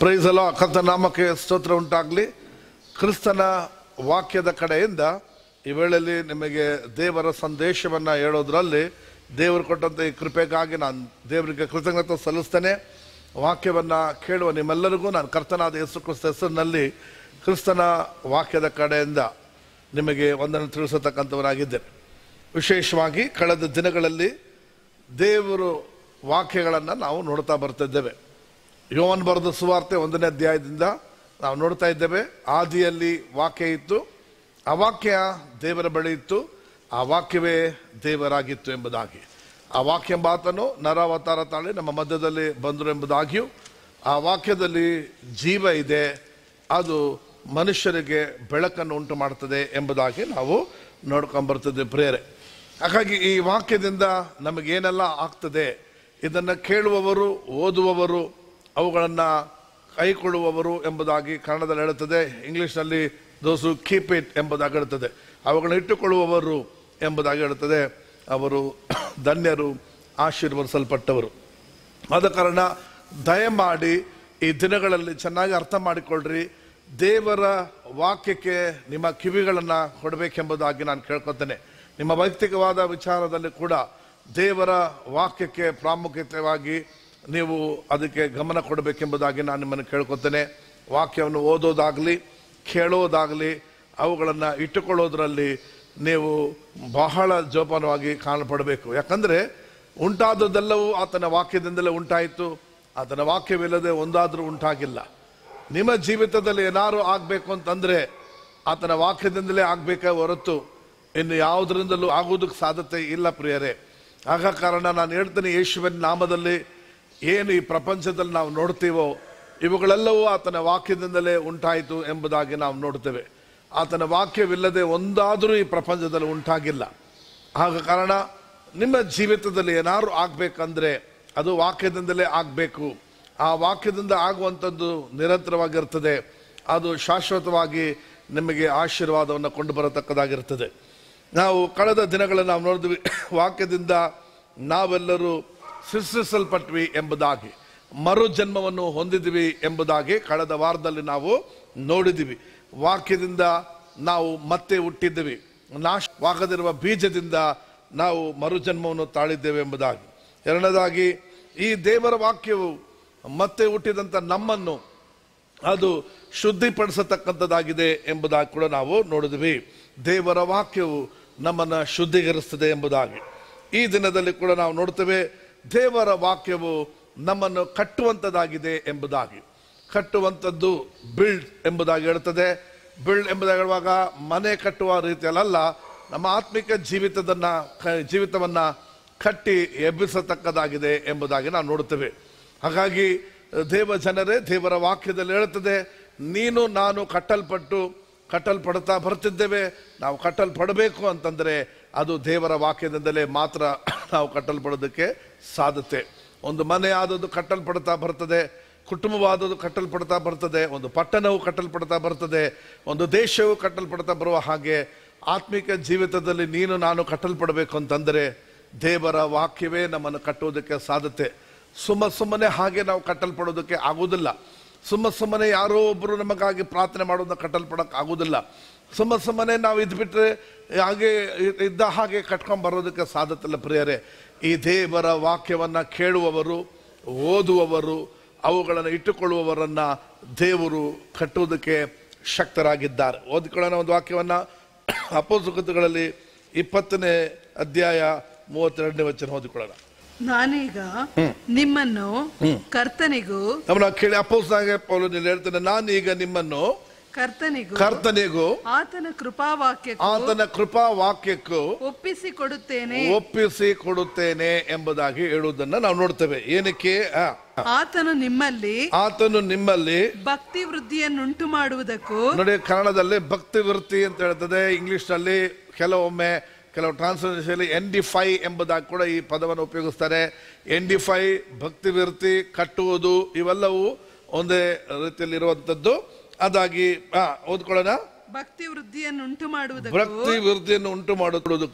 Price ಅಲ್ಲ ಕರ್ತ ನಾಮಕ್ಕೆ ಸ್ತೋತ್ರ ಉಂಟಾಗಲಿ ಕ್ರಿಸ್ತನ ವಾಕ್ಯದ ಕಡೆಯಿಂದ ಈ ವೇಳೆಯಲ್ಲಿ ನಿಮಗೆ ದೇವರ ಸಂದೇಶವನ್ನು ಹೇಳೋದ್ರಲ್ಲಿ ದೇವರು ಕೊಟ್ಟಂಥ ಈ ಕೃಪೆಗಾಗಿ ನಾನು ದೇವರಿಗೆ ಕೃತಜ್ಞತೆ ಸಲ್ಲಿಸ್ತೇನೆ ವಾಕ್ಯವನ್ನು ಕೇಳುವ ನಿಮ್ಮೆಲ್ಲರಿಗೂ ನಾನು ಕರ್ತನಾದ ಯೇಸು ಕ್ರಿಸ್ತ ಹೆಸರಿನಲ್ಲಿ ಕ್ರಿಸ್ತನ ವಾಕ್ಯದ ಕಡೆಯಿಂದ ನಿಮಗೆ ಒಂದನ್ನು ತಿಳಿಸತಕ್ಕಂಥವನಾಗಿದ್ದೇನೆ ವಿಶೇಷವಾಗಿ ಕಳೆದ ದಿನಗಳಲ್ಲಿ ದೇವರು ವಾಕ್ಯಗಳನ್ನು ನಾವು ನೋಡ್ತಾ ಬರ್ತಿದ್ದೇವೆ ಯೋವನ್ ಬರೆದ ಸುವಾರ್ತೆ ಒಂದನೇ ಅಧ್ಯಾಯದಿಂದ ನಾವು ನೋಡ್ತಾ ಇದ್ದೇವೆ ಆದಿಯಲ್ಲಿ ವಾಕ್ಯ ಇತ್ತು ಆ ವಾಕ್ಯ ದೇವರ ಬಳಿ ಇತ್ತು ಆ ವಾಕ್ಯವೇ ದೇವರಾಗಿತ್ತು ಎಂಬುದಾಗಿ ಆ ವಾಕ್ಯ ಎಂಬಾತನು ನರಾವತಾರ ತಾಳಿ ನಮ್ಮ ಮಧ್ಯದಲ್ಲಿ ಬಂದರು ಎಂಬುದಾಗಿಯೂ ಆ ವಾಕ್ಯದಲ್ಲಿ ಜೀವ ಇದೆ ಅದು ಮನುಷ್ಯರಿಗೆ ಬೆಳಕನ್ನು ಉಂಟು ಮಾಡ್ತದೆ ಎಂಬುದಾಗಿ ನಾವು ನೋಡ್ಕೊಂಡ್ಬರ್ತಿದ್ದೇವೆ ಪ್ರೇರೆ ಹಾಗಾಗಿ ಈ ವಾಕ್ಯದಿಂದ ನಮಗೇನೆಲ್ಲ ಆಗ್ತದೆ ಇದನ್ನು ಕೇಳುವವರು ಓದುವವರು ಅವುಗಳನ್ನು ಕೈಕೊಳ್ಳುವವರು ಎಂಬುದಾಗಿ ಕನ್ನಡದಲ್ಲಿ ಹೇಳುತ್ತದೆ ಇಂಗ್ಲಿಷ್ನಲ್ಲಿ ದೋಸು ಕೀಪ್ ಇಟ್ ಎಂಬುದಾಗಿ ಹೇಳುತ್ತದೆ ಅವುಗಳನ್ನು ಇಟ್ಟುಕೊಳ್ಳುವವರು ಎಂಬುದಾಗಿ ಹೇಳುತ್ತದೆ ಅವರು ಧನ್ಯರು ಆಶೀರ್ವದಿಸಲ್ಪಟ್ಟವರು ಆದ ಕಾರಣ ದಯಮಾಡಿ ಈ ದಿನಗಳಲ್ಲಿ ಚೆನ್ನಾಗಿ ಅರ್ಥ ಮಾಡಿಕೊಳ್ಳ್ರಿ ದೇವರ ವಾಕ್ಯಕ್ಕೆ ನಿಮ್ಮ ಕಿವಿಗಳನ್ನು ಕೊಡಬೇಕೆಂಬುದಾಗಿ ನಾನು ಕೇಳ್ಕೊತೇನೆ ನಿಮ್ಮ ವೈಯಕ್ತಿಕವಾದ ವಿಚಾರದಲ್ಲಿ ಕೂಡ ದೇವರ ವಾಕ್ಯಕ್ಕೆ ಪ್ರಾಮುಖ್ಯತೆಯಾಗಿ ನೀವು ಅದಕ್ಕೆ ಗಮನ ಕೊಡಬೇಕೆಂಬುದಾಗಿ ನಾನು ನಿಮ್ಮನ್ನು ಕೇಳ್ಕೊತೇನೆ ವಾಕ್ಯವನ್ನು ಓದೋದಾಗಲಿ ಕೇಳೋದಾಗಲಿ ಅವುಗಳನ್ನು ಇಟ್ಟುಕೊಳ್ಳೋದ್ರಲ್ಲಿ ನೀವು ಬಹಳ ಜೋಪಾನವಾಗಿ ಕಾಣಪಡಬೇಕು ಯಾಕಂದರೆ ಉಂಟಾದದ್ದೆಲ್ಲವೂ ಆತನ ವಾಕ್ಯದಿಂದಲೇ ಉಂಟಾಯಿತು ಆತನ ವಾಕ್ಯವಿಲ್ಲದೆ ಒಂದಾದರೂ ಉಂಟಾಗಿಲ್ಲ ನಿಮ್ಮ ಜೀವಿತದಲ್ಲಿ ಏನಾರು ಆಗಬೇಕು ಅಂತಂದರೆ ಆತನ ವಾಕ್ಯದಿಂದಲೇ ಆಗಬೇಕೇ ಹೊರತು ಇನ್ನು ಯಾವುದರಿಂದಲೂ ಆಗುವುದಕ್ಕೆ ಸಾಧ್ಯತೆ ಇಲ್ಲ ಪ್ರಿಯರೇ ಆಗ ಕಾರಣ ನಾನು ಹೇಳ್ತೇನೆ ಯೇಸುವಿನ ನಾಮದಲ್ಲಿ ಏನು ಈ ಪ್ರಪಂಚದಲ್ಲಿ ನಾವು ನೋಡ್ತೀವೋ ಇವುಗಳೆಲ್ಲವೂ ಆತನ ವಾಕ್ಯದಿಂದಲೇ ಉಂಟಾಯಿತು ಎಂಬುದಾಗಿ ನಾವು ನೋಡ್ತೇವೆ ಆತನ ವಾಕ್ಯವಿಲ್ಲದೆ ಒಂದಾದರೂ ಈ ಪ್ರಪಂಚದಲ್ಲಿ ಉಂಟಾಗಿಲ್ಲ ಆಗ ಕಾರಣ ನಿಮ್ಮ ಜೀವಿತದಲ್ಲಿ ಏನಾದ್ರು ಆಗಬೇಕಂದ್ರೆ ಅದು ವಾಕ್ಯದಿಂದಲೇ ಆಗಬೇಕು ಆ ವಾಕ್ಯದಿಂದ ಆಗುವಂಥದ್ದು ನಿರಂತರವಾಗಿರ್ತದೆ ಅದು ಶಾಶ್ವತವಾಗಿ ನಿಮಗೆ ಆಶೀರ್ವಾದವನ್ನು ಕೊಂಡು ಬರತಕ್ಕದಾಗಿರ್ತದೆ ನಾವು ಕಳೆದ ದಿನಗಳಲ್ಲಿ ನಾವು ನೋಡಿದ್ವಿ ವಾಕ್ಯದಿಂದ ನಾವೆಲ್ಲರೂ ಸೃಷ್ಟಿಸಲ್ಪಟ್ವಿ ಎಂಬುದಾಗಿ ಮರು ಜನ್ಮವನ್ನು ಹೊಂದಿದ್ವಿ ಎಂಬುದಾಗಿ ಕಳೆದ ವಾರದಲ್ಲಿ ನಾವು ನೋಡಿದ್ವಿ ವಾಕ್ಯದಿಂದ ನಾವು ಮತ್ತೆ ಹುಟ್ಟಿದ್ವಿ ನಾಶವಾಗದಿರುವ ಬೀಜದಿಂದ ನಾವು ಮರುಜನ್ಮವನ್ನು ತಾಳಿದ್ದೇವೆ ಎಂಬುದಾಗಿ ಎರಡನೇದಾಗಿ ಈ ದೇವರ ವಾಕ್ಯವು ಮತ್ತೆ ಹುಟ್ಟಿದಂಥ ನಮ್ಮನ್ನು ಅದು ಶುದ್ಧಿಪಡಿಸತಕ್ಕಂಥದ್ದಾಗಿದೆ ಎಂಬುದಾಗಿ ಕೂಡ ನಾವು ನೋಡಿದ್ವಿ ದೇವರ ವಾಕ್ಯವು ನಮ್ಮನ್ನು ಶುದ್ಧೀಕರಿಸ್ತದೆ ಎಂಬುದಾಗಿ ಈ ದಿನದಲ್ಲಿ ಕೂಡ ನಾವು ನೋಡ್ತೇವೆ ದೇವರ ವಾಕ್ಯವು ನಮ್ಮನ್ನು ಕಟ್ಟುವಂಥದ್ದಾಗಿದೆ ಎಂಬುದಾಗಿ ಕಟ್ಟುವಂಥದ್ದು ಬಿಲ್ಡ್ ಎಂಬುದಾಗಿ ಹೇಳ್ತದೆ ಬಿಲ್ಡ್ ಎಂಬುದಾಗಿ ಹೇಳುವಾಗ ಮನೆ ಕಟ್ಟುವ ರೀತಿಯಲ್ಲ ನಮ್ಮ ಆತ್ಮಿಕ ಜೀವಿತದನ್ನ ಕ- ಜೀವಿತವನ್ನ ಕಟ್ಟಿ ಎಬ್ಬಿಸತಕ್ಕದಾಗಿದೆ ಎಂಬುದಾಗಿ ನಾವು ನೋಡುತ್ತೇವೆ ಹಾಗಾಗಿ ದೇವ ಜನರೇ ದೇವರ ವಾಕ್ಯದಲ್ಲಿ ಹೇಳುತ್ತದೆ ನೀನು ನಾನು ಕಟ್ಟಲ್ಪಟ್ಟು ಕಟ್ಟಲ್ಪಡ್ತಾ ಬರ್ತಿದ್ದೇವೆ ನಾವು ಕಟ್ಟಲ್ಪಡಬೇಕು ಅಂತಂದರೆ ಅದು ದೇವರ ವಾಕ್ಯದಿಂದಲೇ ಮಾತ್ರ ನಾವು ಕಟ್ಟಲ್ಪಡೋದಕ್ಕೆ ಸಾಧ್ಯತೆ ಒಂದು ಮನೆ ಆದದ್ದು ಕಟ್ಟಲ್ಪಡ್ತಾ ಬರ್ತದೆ ಕುಟುಂಬವಾದದ್ದು ಕಟ್ಟಲ್ಪಡ್ತಾ ಬರ್ತದೆ ಒಂದು ಪಟ್ಟಣವು ಕಟ್ಟಲ್ಪಡ್ತಾ ಬರ್ತದೆ ಒಂದು ದೇಶವು ಕಟ್ಟಲ್ಪಡ್ತಾ ಬರುವ ಹಾಗೆ ಆತ್ಮಿಕ ಜೀವಿತದಲ್ಲಿ ನೀನು ನಾನು ಕಟ್ಟಲ್ಪಡಬೇಕು ಅಂತಂದರೆ ದೇವರ ವಾಕ್ಯವೇ ನಮ್ಮನ್ನು ಕಟ್ಟುವುದಕ್ಕೆ ಸಾಧ್ಯತೆ ಸುಮ್ಮ ಸುಮ್ಮನೆ ಹಾಗೆ ನಾವು ಕಟ್ಟಲ್ಪಡೋದಕ್ಕೆ ಆಗುವುದಿಲ್ಲ ಸುಮ್ಮ ಸುಮ್ಮನೆ ಯಾರೋ ಒಬ್ಬರು ನಮಗಾಗಿ ಪ್ರಾರ್ಥನೆ ಮಾಡೋದನ್ನ ಕಟ್ಟಲ್ಪಡೋಕೆ ಆಗುವುದಿಲ್ಲ ಸುಮ್ಮ ಸುಮ್ಮನೆ ನಾವು ಇದ್ಬಿಟ್ರೆ ಹಾಗೆ ಇ- ಇದ್ದ ಹಾಗೆ ಕಟ್ಕೊಂಡ್ ಬರೋದಕ್ಕೆ ಸಾಧ್ಯತೆ ಇಲ್ಲ ಪ್ರಿಯರೇ ಈ ದೇವರ ವಾಕ್ಯವನ್ನ ಕೇಳುವವರು ಓದುವವರು ಅವುಗಳನ್ನು ಇಟ್ಟುಕೊಳ್ಳುವವರನ್ನ ದೇವರು ಕಟ್ಟುವುದಕ್ಕೆ ಶಕ್ತರಾಗಿದ್ದಾರೆ ಓದಿಕೊಳ್ಳೋಣ ಒಂದು ವಾಕ್ಯವನ್ನ ಅಪೋಸುಕತುಗಳಲ್ಲಿ ಇಪ್ಪತ್ತನೇ ಅಧ್ಯಾಯ ಮೂವತ್ತೆರಡನೇ ವಚನ ಓದಿಕೊಳ್ಳೋಣ ನಾನೀಗ ನಿಮ್ಮನ್ನು ಕರ್ತನಿಗೂ ನಮ್ಮನ್ನ ಕೇಳಿ ಅಪೋಸ್ತಾಗೆ ಪೌಲನಲ್ಲಿ ಹೇಳ್ತಾನೆ ನಾನು ಈಗ ನಿಮ್ಮನ್ನು ಕರ್ತನಿಗೂ ಕರ್ತನಿಗೂ ಆತನ ಕೃಪಾವಾಕ್ಯಕ್ಕೂ ಆತನ ಕೃಪಾ ವಾಕ್ಯಕ್ಕೂ ಒಪ್ಪಿಸಿ ಕೊಡುತ್ತೇನೆ ಒಪ್ಪಿಸಿ ಕೊಡುತ್ತೇನೆ ಎಂಬುದಾಗಿ ಹೇಳುವುದನ್ನ ನಾವು ನೋಡ್ತೇವೆ ಏನಕ್ಕೆ ಆ, ಆತನು ನಿಮ್ಮಲ್ಲಿ ಆತನು ನಿಮ್ಮಲ್ಲಿ ಭಕ್ತಿ ವೃದ್ಧಿಯನ್ನುಂಟು ಮಾಡುವುದಕ್ಕೂ ನೋಡಿ ಕನ್ನಡದಲ್ಲಿ ಭಕ್ತಿ ವೃತ್ತಿ ಅಂತ ಹೇಳ್ತದೆ ಇಂಗ್ಲಿಷ್ ನಲ್ಲಿ ಕೆಲವೊಮ್ಮೆ ಕೆಲವು ಟ್ರಾನ್ಸ್ಲೇಷನ್ ಎನ್ ಡಿ ಫೈ ಎಂಬುದಾಗಿ ಕೂಡ ಈ ಪದವನ್ನು ಉಪಯೋಗಿಸ್ತಾರೆ ಎನ್ ಡಿ ಫೈ ಭಕ್ತಿ ವೃತ್ತಿ ಕಟ್ಟುವುದು ಇವೆಲ್ಲವೂ ಒಂದೇ ರೀತಿಯಲ್ಲಿ ಇರುವಂತದ್ದು ಅದಾಗಿ ಆ, ಓದ್ಕೊಳ್ಳೋಣ ಭಕ್ತಿ ವೃದ್ಧಿಯನ್ನುಂಟು ಮಾಡುವುದಕ್ಕೂ ಭಕ್ತಿ ವೃತ್ತಿಯನ್ನು ಉಂಟು ಮಾಡುವುದಕ್ಕೂ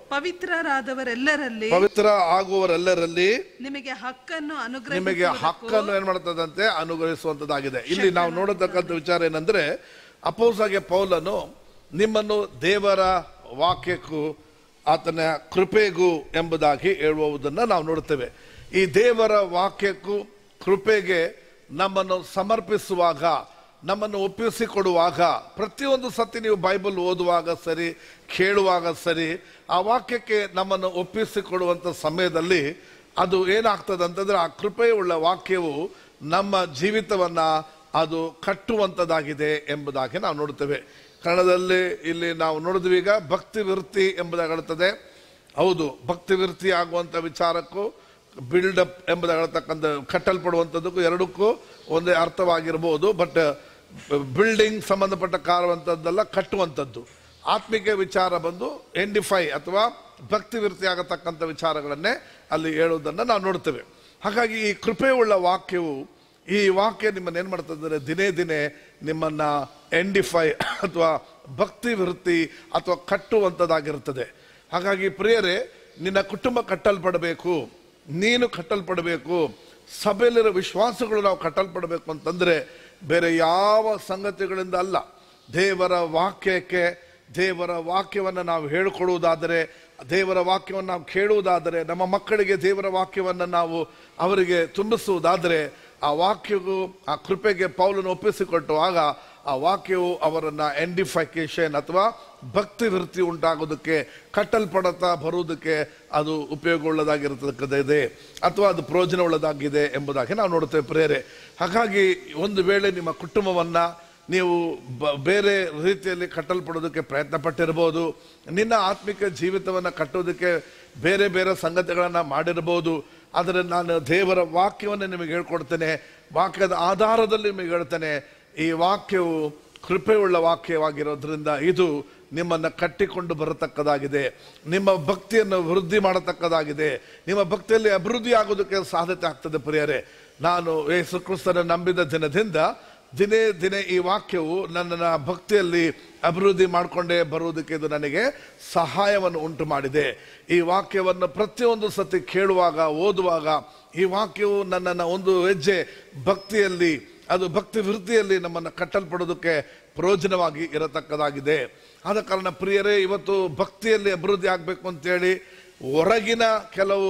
ಪವಿತ್ರರಾದವರೆಲ್ಲರಲ್ಲಿ ಪವಿತ್ರ ಆಗುವವರೆಲ್ಲರಲ್ಲಿ ನಿಮಗೆ ಹಕ್ಕನ್ನು ನಿಮಗೆ ಅನುಗ್ರಹಿಸುವುದಕ್ಕೂ ಹಕ್ಕನ್ನು ಏನ್ ಮಾಡ್ತದಂತೆ ಅನುಗ್ರಹಿಸುವಂತದ್ದಾಗಿದೆ ಇಲ್ಲಿ ನಾವು ನೋಡತಕ್ಕಂಥ ವಿಚಾರ ಏನಂದ್ರೆ ಅಪೋಸಾಗೆ ಪೌಲನು ನಿಮ್ಮನ್ನು ದೇವರ ವಾಕ್ಯಕ್ಕೂ ಆತನ ಕೃಪೆಗೂ ಎಂಬುದಾಗಿ ಹೇಳುವುದನ್ನ ನಾವು ನೋಡ್ತೇವೆ ಈ ದೇವರ ವಾಕ್ಯಕ್ಕೂ ಕೃಪೆಗೆ ನಮ್ಮನ್ನು ಸಮರ್ಪಿಸುವಾಗ ನಮ್ಮನ್ನು ಒಪ್ಪಿಸಿಕೊಡುವಾಗ ಪ್ರತಿಯೊಂದು ಸತಿ ನೀವು ಬೈಬಲ್ ಓದುವಾಗ ಸರಿ ಕೇಳುವಾಗ ಸರಿ ಆ ವಾಕ್ಯಕ್ಕೆ ನಮ್ಮನ್ನು ಒಪ್ಪಿಸಿಕೊಡುವಂತ ಸಮಯದಲ್ಲಿ ಅದು ಏನಾಗ್ತದೆ ಅಂತಂದ್ರೆ ಆ ಕೃಪೆಯುಳ್ಳ ವಾಕ್ಯವು ನಮ್ಮ ಜೀವಿತವನ್ನ ಅದು ಕಟ್ಟುವಂತದ್ದಾಗಿದೆ ಎಂಬುದಾಗಿ ನಾವು ನೋಡ್ತೇವೆ ಕನ್ನಡದಲ್ಲಿ ಇಲ್ಲಿ ನಾವು ನೋಡಿದ್ವಿ ಈಗ ಭಕ್ತಿ ವೃತ್ತಿ ಎಂಬುದಾಗಿರುತ್ತದೆ ಹೌದು ಭಕ್ತಿ ವೃತ್ತಿ ಆಗುವಂತ ವಿಚಾರಕ್ಕೂ ಬಿಲ್ಡಪ್ ಎಂಬುದಾಗಿರತಕ್ಕಂಥ ಕಟ್ಟಲ್ಪಡುವಂಥದ್ದಕ್ಕೂ ಎರಡಕ್ಕೂ ಒಂದೇ ಅರ್ಥವಾಗಿರ್ಬೋದು ಬಟ್ ಬಿಲ್ಡಿಂಗ್ ಸಂಬಂಧಪಟ್ಟ ಕಾರುವಂಥದ್ದೆಲ್ಲ ಕಟ್ಟುವಂಥದ್ದು ಆತ್ಮಿಕ ವಿಚಾರ ಬಂದು ಎಂಡಿಫೈ ಅಥವಾ ಭಕ್ತಿ ವೃತ್ತಿ ಆಗತಕ್ಕಂಥ ವಿಚಾರಗಳನ್ನೇ ಅಲ್ಲಿ ಹೇಳುವುದನ್ನು ನಾವು ನೋಡ್ತೇವೆ ಹಾಗಾಗಿ ಈ ಕೃಪೆಯುಳ್ಳ ವಾಕ್ಯವು ಈ ವಾಕ್ಯ ನಿಮ್ಮನ್ನು ಏನು ಮಾಡ್ತಂದ್ರೆ ದಿನೇ ದಿನೇ ನಿಮ್ಮನ್ನ ಎಂಡಿಫೈ ಅಥವಾ ಭಕ್ತಿ ವೃತ್ತಿ ಅಥವಾ ಕಟ್ಟುವಂಥದ್ದಾಗಿರುತ್ತದೆ ಹಾಗಾಗಿ ಪ್ರಿಯರೇ ನಿನ್ನ ಕುಟುಂಬ ಕಟ್ಟಲ್ಪಡಬೇಕು ನೀನು ಕಟ್ಟಲ್ಪಡಬೇಕು ಸಭೆಯಲ್ಲಿರೋ ವಿಶ್ವಾಸಗಳು ನಾವು ಕಟ್ಟಲ್ಪಡಬೇಕು ಅಂತಂದ್ರೆ ಬೇರೆ ಯಾವ ಸಂಗತಿಗಳಿಂದ ಅಲ್ಲ ದೇವರ ವಾಕ್ಯಕ್ಕೆ ದೇವರ ವಾಕ್ಯವನ್ನು ನಾವು ಹೇಳಿಕೊಡುವುದಾದರೆ ದೇವರ ವಾಕ್ಯವನ್ನು ನಾವು ಕೇಳುವುದಾದರೆ ನಮ್ಮ ಮಕ್ಕಳಿಗೆ ದೇವರ ವಾಕ್ಯವನ್ನು ನಾವು ಅವರಿಗೆ ತುಂಬಿಸುವುದಾದರೆ ಆ ವಾಕ್ಯವು ಆ ಕೃಪೆಗೆ ಪೌಲನ್ನು ಒಪ್ಪಿಸಿಕೊಟ್ಟುವಾಗ ಆ ವಾಕ್ಯವು ಅವರನ್ನ ಎಂಡಿಫಿಕೇಶನ್ ಅಥವಾ ಭಕ್ತಿ ವೃತ್ತಿ ಉಂಟಾಗೋದಕ್ಕೆ ಕಟ್ಟಲ್ಪಡುತ್ತಾ ಬರುವುದಕ್ಕೆ ಅದು ಉಪಯೋಗವುಳ್ಳದಾಗಿರತಕ್ಕದ್ದು ಇದೆ ಅಥವಾ ಅದು ಪ್ರಯೋಜನವುಳ್ಳದಾಗಿದೆ ಎಂಬುದಾಗಿ ನಾವು ನೋಡುತ್ತೇವೆ ಪ್ರೇರೆ ಹಾಗಾಗಿ ಒಂದು ವೇಳೆ ನಿಮ್ಮ ಕುಟುಂಬವನ್ನ ನೀವು ಬ- ಬೇರೆ ರೀತಿಯಲ್ಲಿ ಕಟ್ಟಲ್ಪಡೋದಕ್ಕೆ ಪ್ರಯತ್ನ ಪಟ್ಟಿರ್ಬೋದು ನಿನ್ನ ಆತ್ಮಿಕ ಜೀವಿತವನ್ನು ಕಟ್ಟೋದಕ್ಕೆ ಬೇರೆ ಬೇರೆ ಸಂಗತಿಗಳನ್ನು ಮಾಡಿರ್ಬೋದು ಆದರೆ ನಾನು ದೇವರ ವಾಕ್ಯವನ್ನು ನಿಮಗೆ ಹೇಳ್ಕೊಡ್ತೇನೆ ವಾಕ್ಯದ ಆಧಾರದಲ್ಲಿ ನಿಮಗೆ ಹೇಳ್ತೇನೆ ಈ ವಾಕ್ಯವು ಕೃಪೆಯುಳ್ಳ ವಾಕ್ಯವಾಗಿರೋದ್ರಿಂದ ಇದು ನಿಮ್ಮನ್ನು ಕಟ್ಟಿಕೊಂಡು ಬರತಕ್ಕದಾಗಿದೆ ನಿಮ್ಮ ಭಕ್ತಿಯನ್ನು ವೃದ್ಧಿ ಮಾಡತಕ್ಕದಾಗಿದೆ ನಿಮ್ಮ ಭಕ್ತಿಯಲ್ಲಿ ಅಭಿವೃದ್ಧಿ ಆಗೋದಕ್ಕೆ ಸಾಧ್ಯತೆ ಆಗ್ತದೆ ಪ್ರಿಯರೇ ನಾನು ಯೇಸು ಕ್ರಿಸ್ತನ ನಂಬಿದ ದಿನದಿಂದ ದಿನೇ ದಿನೇ ಈ ವಾಕ್ಯವು ನನ್ನನ್ನು ಭಕ್ತಿಯಲ್ಲಿ ಅಭಿವೃದ್ಧಿ ಮಾಡಿಕೊಂಡೇ ಬರುವುದಕ್ಕೆ ಇದು ನನಗೆ ಸಹಾಯವನ್ನು ಉಂಟು ಮಾಡಿದೆ ಈ ವಾಕ್ಯವನ್ನು ಪ್ರತಿಯೊಂದು ಸತಿ ಕೇಳುವಾಗ ಓದುವಾಗ ಈ ವಾಕ್ಯವು ನನ್ನನ್ನು ಒಂದು ಹೆಜ್ಜೆ ಭಕ್ತಿಯಲ್ಲಿ ಅದು ಭಕ್ತಿ ವೃತ್ತಿಯಲ್ಲಿ ನಮ್ಮನ್ನು ಕಟ್ಟಲ್ಪಡೋದಕ್ಕೆ ಪ್ರಯೋಜನವಾಗಿ ಇರತಕ್ಕದಾಗಿದೆ ಆದ ಕಾರಣ ಪ್ರಿಯರೇ ಇವತ್ತು ಭಕ್ತಿಯಲ್ಲಿ ಅಭಿವೃದ್ಧಿ ಆಗಬೇಕು ಅಂತೇಳಿ ಹೊರಗಿನ ಕೆಲವು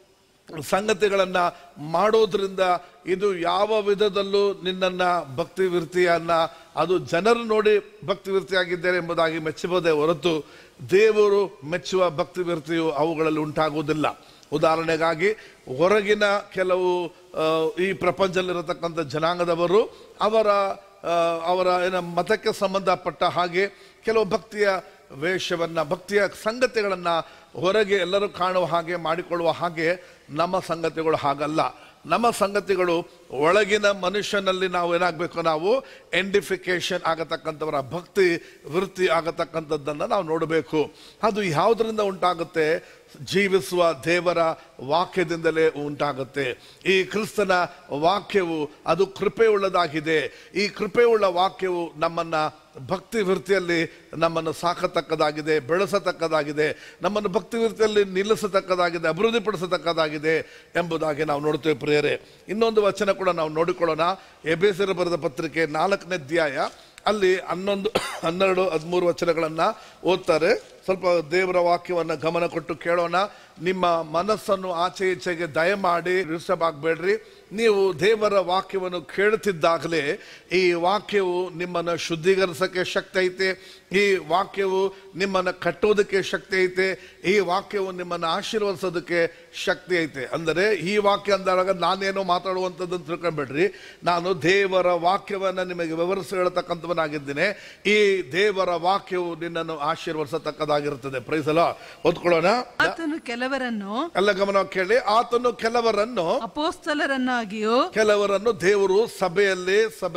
ಸಂಗತಿಗಳನ್ನ ಮಾಡೋದ್ರಿಂದ ಇದು ಯಾವ ವಿಧದಲ್ಲೂ ನಿನ್ನನ್ನ ಭಕ್ತಿ ವೃತ್ತಿಯನ್ನ ಅದು ಜನರು ನೋಡಿ ಭಕ್ತಿ ವೃತ್ತಿಯಾಗಿದ್ದೇನೆ ಎಂಬುದಾಗಿ ಮೆಚ್ಚಬಹುದೇ ಹೊರತು ದೇವರು ಮೆಚ್ಚುವ ಭಕ್ತಿ ವೃತ್ತಿಯು ಅವುಗಳಲ್ಲಿ ಉಂಟಾಗುವುದಿಲ್ಲ ಉದಾಹರಣೆಗಾಗಿ ಹೊರಗಿನ ಕೆಲವು ಆ, ಈ ಪ್ರಪಂಚದಲ್ಲಿರತಕ್ಕಂಥ ಜನಾಂಗದವರು ಅವರ ಆ, ಅವರ ಏನ ಮತಕ್ಕೆ ಸಂಬಂಧಪಟ್ಟ ಹಾಗೆ ಕೆಲವು ಭಕ್ತಿಯ ವೇಷವನ್ನ ಭಕ್ತಿಯ ಸಂಗತಿಗಳನ್ನ ಹೊರಗೆ ಎಲ್ಲರೂ ಕಾಣುವ ಹಾಗೆ ಮಾಡಿಕೊಳ್ಳುವ ಹಾಗೆ ನಮ್ಮ ಸಂಗತಿಗಳು ಹಾಗಲ್ಲ ನಮ್ಮ ಸಂಗತಿಗಳು ಒಳಗಿನ ಮನುಷ್ಯನಲ್ಲಿ ನಾವು ಏನಾಗಬೇಕು ನಾವು ಎಂಡಿಫಿಕೇಶನ್ ಆಗತಕ್ಕಂಥವರ ಭಕ್ತಿ ವೃತ್ತಿ ಆಗತಕ್ಕಂಥದ್ದನ್ನು ನಾವು ನೋಡಬೇಕು ಅದು ಯಾವುದರಿಂದ ಉಂಟಾಗುತ್ತೆ ಜೀವಿಸುವ ದೇವರ ವಾಕ್ಯದಿಂದಲೇ ಉಂಟಾಗುತ್ತೆ ಈ ಕ್ರಿಸ್ತನ ವಾಕ್ಯವು ಅದು ಕೃಪೆಯುಳ್ಳದಾಗಿದೆ ಈ ಕೃಪೆಯುಳ್ಳ ವಾಕ್ಯವು ನಮ್ಮನ್ನ ಭಕ್ತಿ ವೃತ್ತಿಯಲ್ಲಿ ನಮ್ಮನ್ನು ಸಾಕತಕ್ಕದಾಗಿದೆ ಬೆಳೆಸತಕ್ಕದಾಗಿದೆ ನಮ್ಮನ್ನು ಭಕ್ತಿ ವೃತ್ತಿಯಲ್ಲಿ ನಿಲ್ಲಿಸತಕ್ಕದಾಗಿದೆ ಅಭಿವೃದ್ಧಿಪಡಿಸತಕ್ಕದಾಗಿದೆ ಎಂಬುದಾಗಿ ನಾವು ನೋಡ್ತೇವೆ ಪ್ರಿಯರೇ ಇನ್ನೊಂದು ವಚನ ಕೂಡ ನಾವು ನೋಡಿಕೊಳ್ಳೋಣ ಎಬೇಸರ ಬರೆದ ಪತ್ರಿಕೆ ನಾಲ್ಕನೇ ಅಧ್ಯಾಯ ಅಲ್ಲಿ ಹನ್ನೊಂದು ಹನ್ನೆರಡು ಹದಿಮೂರು ವಚನಗಳನ್ನ ಓದ್ತಾರೆ ಸ್ವಲ್ಪ ದೇವರ ವಾಕ್ಯವನ್ನ ಗಮನ ಕೊಟ್ಟು ಕೇಳೋಣ ನಿಮ್ಮ ಮನಸ್ಸನ್ನು ಆಚೆ ಈಚೆಗೆ ದಯಮಾಡಿ ಡಿಸ್ಟರ್ಬ್ ಆಗಬೇಡ್ರಿ ನೀವು ದೇವರ ವಾಕ್ಯವನ್ನು ಕೇಳುತ್ತಿದ್ದಾಗಲೇ ಈ ವಾಕ್ಯವು ನಿಮ್ಮನ್ನು ಶುದ್ಧೀಕರಿಸಕ್ಕೆ ಶಕ್ತಿ ಐತೆ ಈ ವಾಕ್ಯವು ನಿಮ್ಮನ್ನು ಕಟ್ಟೋದಕ್ಕೆ ಶಕ್ತಿ ಐತೆ ಈ ವಾಕ್ಯವು ನಿಮ್ಮನ್ನು ಆಶೀರ್ವದಿಸೋದಕ್ಕೆ ಶಕ್ತಿ ಐತೆ ಅಂದರೆ ಈ ವಾಕ್ಯ ಅಂದಾಗ ನಾನೇನೋ ಮಾತಾಡುವಂಥದ್ದನ್ನು ತಿಳ್ಕೊಂಬೇಡ್ರಿ ನಾನು ದೇವರ ವಾಕ್ಯವನ್ನು ನಿಮಗೆ ವಿವರಿಸಿ ಹೇಳ್ತಕ್ಕಂಥವನಾಗಿದ್ದೇನೆ ಈ ದೇವರ ವಾಕ್ಯವು ನಿನ್ನನ್ನು ಆಶೀರ್ವದಿಸತಕ್ಕದಾಗಿರುತ್ತದೆ ಪ್ರೈಸಲ ಓದ್ಕೊಳ್ಳೋಣ ಆತನು ಕೆಲವರನ್ನು ಎಲ್ಲ ಗಮನ ಕೇಳಿ ಆತನು ಕೆಲವರನ್ನು ಅಪೋಸ್ತಲರನ್ನಾಗಿಯೂ ಕೆಲವರನ್ನು ದೇವರು ಸಭೆಯಲ್ಲಿ ಸಭೆ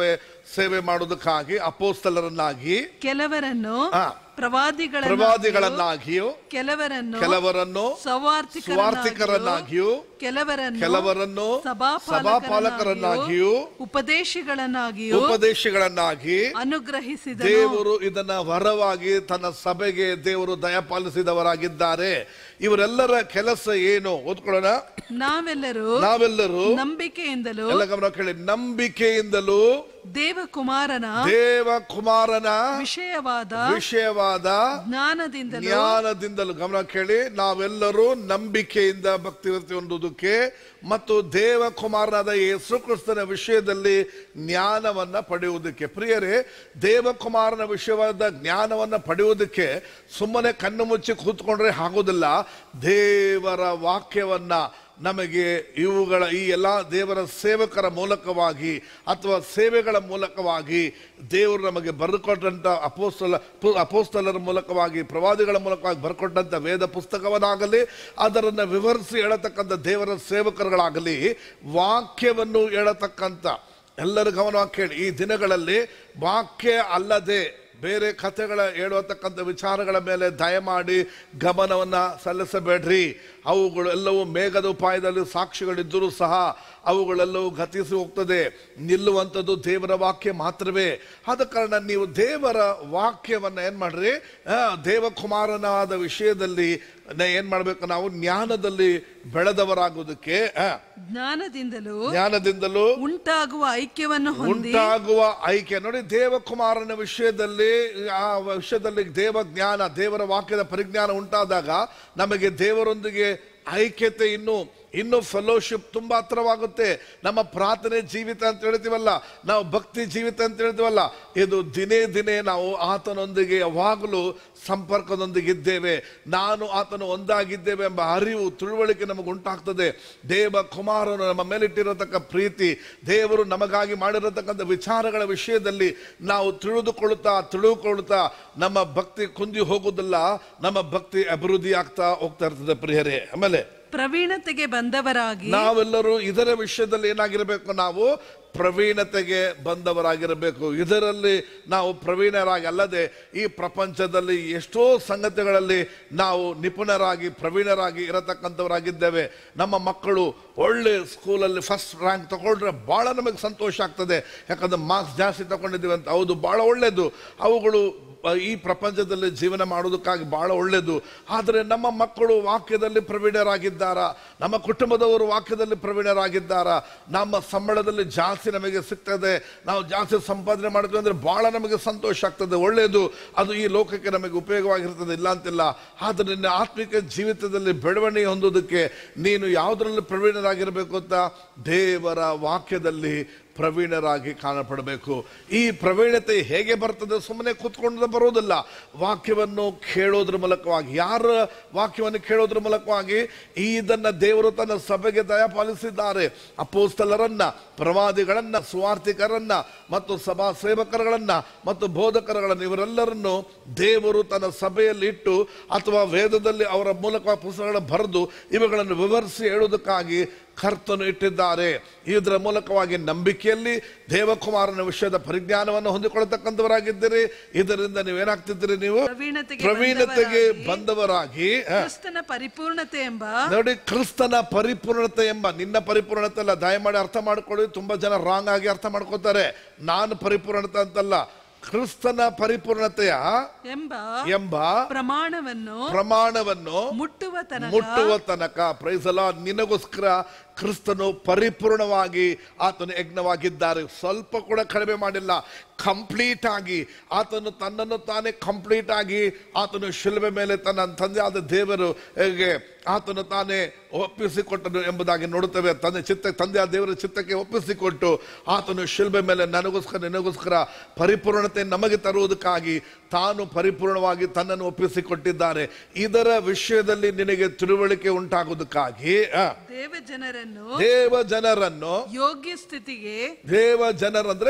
ಸೇವೆ ಮಾಡುವುದಕ್ಕಾಗಿ ಅಪೋಸ್ತಲರನ್ನಾಗಿ ಕೆಲವರನ್ನು ಆ. ಪ್ರವಾದಿಗಳನ್ನಾಗಿಯೂ ಪ್ರವಾದಿಗಳನ್ನಾಗಿಯೂ ಕೆಲವರನ್ನು ಕೆಲವರನ್ನು ಸವಾರ್ಥಿಕರನ್ನಾಗಿಯೂ ಸ್ವಾರ್ಥಿಕರನ್ನಾಗಿಯೂ ಕೆಲವರನ್ನು ಕೆಲವರನ್ನು ಸಭಾಪಾಲಕರನ್ನಾಗಿಯೂ ಸಭಾಪಾಲಕರನ್ನಾಗಿಯೂ ಉಪದೇಶಿಗಳನ್ನಾಗಿಯೂ ಉಪದೇಶಗಳನ್ನಾಗಿ ಅನುಗ್ರಹಿಸಿದನು ದೇವರು ಇದನ್ನ ವರವಾಗಿ ತನ್ನ ಸಭೆಗೆ ದೇವರು ದಯಪಾಲಿಸಿದವರಾಗಿದ್ದಾರೆ ಇವರೆಲ್ಲರ ಕೆಲಸ ಏನು ಓದ್ಕೊಳ್ಳೋಣ ನಾವೆಲ್ಲರೂ ನಾವೆಲ್ಲರೂ ನಂಬಿಕೆಯಿಂದಲೂ ಎಲ್ಲ ಗಮನ ಕೇಳಿ ನಂಬಿಕೆಯಿಂದಲೂ ದೇವಕುಮಾರನ ದೇವಕುಮಾರನ ವಿಷಯವಾದ ವಿಷಯವಾದ ಜ್ಞಾನದಿಂದಲೂ ಜ್ಞಾನದಿಂದಲೂ ಗಮನ ಕೇಳಿ ನಾವೆಲ್ಲರೂ ನಂಬಿಕೆಯಿಂದ ಭಕ್ತಿವೃತ್ತಿ ಹೊಂದುವುದಕ್ಕೆ ಮತ್ತು ದೇವಕುಮಾರನಾದ ಯೇಸು ಕ್ರಿಸ್ತನ ವಿಷಯದಲ್ಲಿ ಜ್ಞಾನವನ್ನ ಪಡೆಯುವುದಕ್ಕೆ ಪ್ರಿಯರೇ ದೇವಕುಮಾರನ ವಿಷಯವಾದ ಜ್ಞಾನವನ್ನ ಪಡೆಯುವುದಕ್ಕೆ ಸುಮ್ಮನೆ ಕಣ್ಣು ಮುಚ್ಚಿ ಕೂತ್ಕೊಂಡ್ರೆ ಆಗೋದಿಲ್ಲ ದೇವರ ವಾಕ್ಯವನ್ನ ನಮಗೆ ಇವುಗಳ ಈ ಎಲ್ಲ ದೇವರ ಸೇವಕರ ಮೂಲಕವಾಗಿ ಅಥವಾ ಸೇವೆಗಳ ಮೂಲಕವಾಗಿ ದೇವರು ನಮಗೆ ಬರೆದುಕೊಟ್ಟಂತ ಅಪೋಸ್ತಲ ಪು- ಅಪೋಸ್ತಲರ ಮೂಲಕವಾಗಿ ಪ್ರವಾದಿಗಳ ಮೂಲಕವಾಗಿ ಬರ್ಕೊಟ್ಟಂತ ವೇದ ಪುಸ್ತಕವನ್ನಾಗಲಿ ಅದರನ್ನು ವಿವರಿಸಿ ಹೇಳತಕ್ಕಂಥ ದೇವರ ಸೇವಕರುಗಳಾಗಲಿ ವಾಕ್ಯವನ್ನು ಹೇಳತಕ್ಕಂಥ ಎಲ್ಲರ ಗಮನವಾಗಿ ಕೇಳಿ ಈ ದಿನಗಳಲ್ಲಿ ವಾಕ್ಯ ಅಲ್ಲದೆ ಬೇರೆ ಕಥೆಗಳ ಹೇಳುವತಕ್ಕಂಥ ವಿಚಾರಗಳ ಮೇಲೆ ದಯಮಾಡಿ ಗಮನವನ್ನ ಸಲ್ಲಿಸಬೇಡ್ರಿ ಅವುಗಳು ಎಲ್ಲವೂ ಮೇಘದ ಉಪಾಯದಲ್ಲಿ ಸಾಕ್ಷಿಗಳಿದ್ದರೂ ಸಹ ಅವುಗಳೆಲ್ಲವೂ ಗತಿಸಿ ಹೋಗ್ತದೆ ನಿಲ್ಲುವಂಥದ್ದು ದೇವರ ವಾಕ್ಯ ಮಾತ್ರವೇ ಆದ ಕಾರಣ ನೀವು ದೇವರ ವಾಕ್ಯವನ್ನ ಏನ್ ಮಾಡ್ರಿ ಆ, ದೇವಕುಮಾರನಾದ ವಿಷಯದಲ್ಲಿ ನ- ಏನ್ ಮಾಡ್ಬೇಕು ನಾವು ಜ್ಞಾನದಲ್ಲಿ ಬೆಳೆದವರಾಗುವುದಕ್ಕೆ ಆ, ಜ್ಞಾನದಿಂದಲೂ ಜ್ಞಾನದಿಂದಲೂ ಉಂಟಾಗುವ ಐಕ್ಯವನ್ನು ಹೊಂದಿ ಉಂಟಾಗುವ ಐಕ್ಯ ನೋಡಿ ದೇವಕುಮಾರನ ವಿಷಯದಲ್ಲಿ ಆ ವಿಷಯದಲ್ಲಿ ದೇವ ಜ್ಞಾನ ದೇವರ ವಾಕ್ಯದ ಪರಿಜ್ಞಾನ ಉಂಟಾದಾಗ ನಮಗೆ ದೇವರೊಂದಿಗೆ ಐಕ್ಯತೆ ಇನ್ನು ಇನ್ನು ಫೆಲೋಶಿಪ್ ತುಂಬಾ ಹತ್ರವಾಗುತ್ತೆ ನಮ್ಮ ಪ್ರಾರ್ಥನೆ ಜೀವಿತ ಅಂತ ಹೇಳ್ತೀವಲ್ಲ ನಾವು ಭಕ್ತಿ ಜೀವಿತ ಅಂತ ಹೇಳ್ತೀವಲ್ಲ ಇದು ದಿನೇ ದಿನೇ ನಾವು ಆತನೊಂದಿಗೆ ಯಾವಾಗಲೂ ಸಂಪರ್ಕದೊಂದಿಗೆ ಇದ್ದೇವೆ ನಾನು ಆತನು ಒಂದಾಗಿದ್ದೇವೆ ಎಂಬ ಅರಿವು ತಿಳುವಳಿಕೆ ನಮಗೆ ಉಂಟಾಗ್ತದೆ ದೇವ ಕುಮಾರನು ನಮ್ಮ ಮೇಲಿಟ್ಟಿರತಕ್ಕ ಪ್ರೀತಿ ದೇವರು ನಮಗಾಗಿ ಮಾಡಿರತಕ್ಕಂಥ ವಿಚಾರಗಳ ವಿಷಯದಲ್ಲಿ ನಾವು ತಿಳಿದುಕೊಳ್ಳುತ್ತಾ ತಿಳಿದುಕೊಳ್ಳುತ್ತಾ ನಮ್ಮ ಭಕ್ತಿ ಕುಂದಿ ಹೋಗುವುದಿಲ್ಲ ನಮ್ಮ ಭಕ್ತಿ ಅಭಿವೃದ್ಧಿ ಆಗ್ತಾ ಹೋಗ್ತಾ ಇರ್ತದೆ ಪ್ರಿಯರೇ ಆಮೇಲೆ ಪ್ರವೀಣತೆಗೆ ಬಂದವರಾಗಿ ನಾವೆಲ್ಲರೂ ಇದರ ವಿಷಯದಲ್ಲಿ ಏನಾಗಿರಬೇಕು ನಾವು ಪ್ರವೀಣತೆಗೆ ಬಂದವರಾಗಿರಬೇಕು ಇದರಲ್ಲಿ ನಾವು ಪ್ರವೀಣರಾಗಿ ಅಲ್ಲದೆ ಈ ಪ್ರಪಂಚದಲ್ಲಿ ಎಷ್ಟೋ ಸಂಗತಿಗಳಲ್ಲಿ ನಾವು ನಿಪುಣರಾಗಿ ಪ್ರವೀಣರಾಗಿ ಇರತಕ್ಕಂಥವರಾಗಿದ್ದೇವೆ ನಮ್ಮ ಮಕ್ಕಳು ಒಳ್ಳೆ ಸ್ಕೂಲಲ್ಲಿ ಫಸ್ಟ್ ರ್ಯಾಂಕ್ ತಗೊಂಡ್ರೆ ಬಹಳ ನಮಗೆ ಸಂತೋಷ ಆಗ್ತದೆ ಯಾಕಂದ್ರೆ ಮಾರ್ಕ್ಸ್ ಜಾಸ್ತಿ ತಗೊಂಡಿದ್ದೀವಿ ಅಂತ ಹೌದು ಬಹಳ ಒಳ್ಳೆಯದು ಅವುಗಳು ಅಹ್, ಈ ಪ್ರಪಂಚದಲ್ಲಿ ಜೀವನ ಮಾಡೋದಕ್ಕಾಗಿ ಬಹಳ ಒಳ್ಳೆಯದು ಆದರೆ ನಮ್ಮ ಮಕ್ಕಳು ವಾಕ್ಯದಲ್ಲಿ ಪ್ರವೀಣರಾಗಿದ್ದಾರಾ ನಮ್ಮ ಕುಟುಂಬದವರು ವಾಕ್ಯದಲ್ಲಿ ಪ್ರವೀಣರಾಗಿದ್ದಾರಾ ನಮ್ಮ ಸಂಬಳದಲ್ಲಿ ಜಾಸ್ತಿ ನಮಗೆ ಸಿಗ್ತದೆ ನಾವು ಜಾಸ್ತಿ ಸಂಪಾದನೆ ಮಾಡ್ತೀವಿ ಅಂದ್ರೆ ಬಹಳ ನಮಗೆ ಸಂತೋಷ ಆಗ್ತದೆ ಒಳ್ಳೆಯದು ಅದು ಈ ಲೋಕಕ್ಕೆ ನಮಗೆ ಉಪಯೋಗವಾಗಿರ್ತದೆ ಇಲ್ಲ ಅಂತಿಲ್ಲ ಆದರೆ ನಿನ್ನ ಆತ್ಮಿಕ ಜೀವಿತದಲ್ಲಿ ಬೆಳವಣಿಗೆ ಹೊಂದೋದಕ್ಕೆ ನೀನು ಯಾವುದರಲ್ಲಿ ಪ್ರವೀಣರಾಗಿರಬೇಕು ಅಂತ ದೇವರ ವಾಕ್ಯದಲ್ಲಿ ಪ್ರವೀಣರಾಗಿ ಕಾಣಪಡಬೇಕು ಈ ಪ್ರವೀಣತೆ ಹೇಗೆ ಬರ್ತದೆ ಸುಮ್ಮನೆ ಕೂತ್ಕೊಂಡು ಬರೋದಿಲ್ಲ ವಾಕ್ಯವನ್ನು ಕೇಳೋದ್ರ ಮೂಲಕವಾಗಿ ಯಾರ ವಾಕ್ಯವನ್ನು ಕೇಳೋದ್ರ ಮೂಲಕವಾಗಿ ಇದನ್ನ ದೇವರು ತನ್ನ ಸಭೆಗೆ ದಯಪಾಲಿಸಿದ್ದಾರೆ ಅಪೋಸ್ತಲರನ್ನ ಪ್ರವಾದಿಗಳನ್ನ ಸುವಾರ್ಥಿಕರನ್ನ ಮತ್ತು ಸಭಾ ಸೇವಕರುಗಳನ್ನ ಮತ್ತು ಬೋಧಕರುಗಳನ್ನ ಇವರೆಲ್ಲರನ್ನು ದೇವರು ತನ್ನ ಸಭೆಯಲ್ಲಿ ಇಟ್ಟು ಅಥವಾ ವೇದದಲ್ಲಿ ಅವರ ಮೂಲಕ ಪುಸ್ತಕಗಳ ಬರೆದು ಇವುಗಳನ್ನು ವಿವರಿಸಿ ಹೇಳುವುದಕ್ಕಾಗಿ ಕರ್ತನು ಇಟ್ಟಿದ್ದಾರೆ ಇದರ ಮೂಲಕವಾಗಿ ನಂಬಿಕೆಯಲ್ಲಿ ದೇವಕುಮಾರನ ವಿಷಯದ ಪರಿಜ್ಞಾನವನ್ನು ಹೊಂದಿಕೊಳ್ಳತಕ್ಕಂಥವರಾಗಿದ್ದೀರಿ ಇದರಿಂದ ನೀವೇನಾಗ್ತಿದ್ದೀರಿ ನೀವು ಪ್ರವೀಣತೆಗೆ ಪ್ರವೀಣತೆಗೆ ಬಂದವರಾಗಿ ಬಂದವರಾಗಿ ಆ, ಕ್ರಿಸ್ತನ ಪರಿಪೂರ್ಣತೆ ಎಂಬ ನೋಡಿ ಕ್ರಿಸ್ತನ ಪರಿಪೂರ್ಣತೆ ಎಂಬ ನಿನ್ನ ಪರಿಪೂರ್ಣತೆ ಅಲ್ಲ ದಯಮಾಡಿ ಅರ್ಥ ಮಾಡ್ಕೊಳ್ಳಿ ತುಂಬಾ ಜನ ರಾಂಗ್ ಆಗಿ ಅರ್ಥ ಮಾಡ್ಕೋತಾರೆ ನಾನು ಪರಿಪೂರ್ಣತೆ ಅಂತಲ್ಲ ಕ್ರಿಸ್ತನ ಪರಿಪೂರ್ಣತೆಯ ಎಂಬ ಎಂಬ ಪ್ರಮಾಣವನ್ನು ಪ್ರಮಾಣವನ್ನು ಮುಟ್ಟುವ ತನಕ ಮುಟ್ಟುವ ತನಕ ಪ್ರೈಸಲ ನಿನಗೋಸ್ಕರ ಕ್ರಿಸ್ತನು ಪರಿಪೂರ್ಣವಾಗಿ ಆತನು ಯಜ್ಞವಾಗಿದ್ದಾರೆ ಸ್ವಲ್ಪ ಕೂಡ ಕಡಿಮೆ ಮಾಡಿಲ್ಲ ಕಂಪ್ಲೀಟ್ ಆಗಿ ಆತನು ತನ್ನನ್ನು ತಾನೇ ಕಂಪ್ಲೀಟ್ ಆಗಿ ಆತನು ಶಿಲ್ಬೆ ಮೇಲೆ ತನ್ನ ತಂದೆ ಆದ ದೇವರು ಹೇಗೆ ಆತನು ತಾನೇ ಒಪ್ಪಿಸಿಕೊಟ್ಟನು ಎಂಬುದಾಗಿ ನೋಡುತ್ತೇವೆ ತಂದೆ ಚಿತ್ತ ತಂದೆ ಆ ದೇವರ ಚಿತ್ತಕ್ಕೆ ಒಪ್ಪಿಸಿಕೊಟ್ಟು ಆತನು ಶಿಲ್ಬೆ ಮೇಲೆ ನನಗೋಸ್ಕರ ನಿನಗೋಸ್ಕರ ಪರಿಪೂರ್ಣತೆ ನಮಗೆ ತರುವುದಕ್ಕಾಗಿ ತಾನು ಪರಿಪೂರ್ಣವಾಗಿ ತನ್ನನ್ನು ಒಪ್ಪಿಸಿಕೊಟ್ಟಿದ್ದಾರೆ ಇದರ ವಿಷಯದಲ್ಲಿ ನಿನಗೆ ತಿಳುವಳಿಕೆ ಉಂಟಾಗುವುದಕ್ಕಾಗಿ ಆ, ದೇವ ಜನರನ್ನು ದೇವ ಜನರನ್ನು ಯೋಗ್ಯ ಸ್ಥಿತಿಗೆ ದೇವ ಜನರಂದ್ರೆ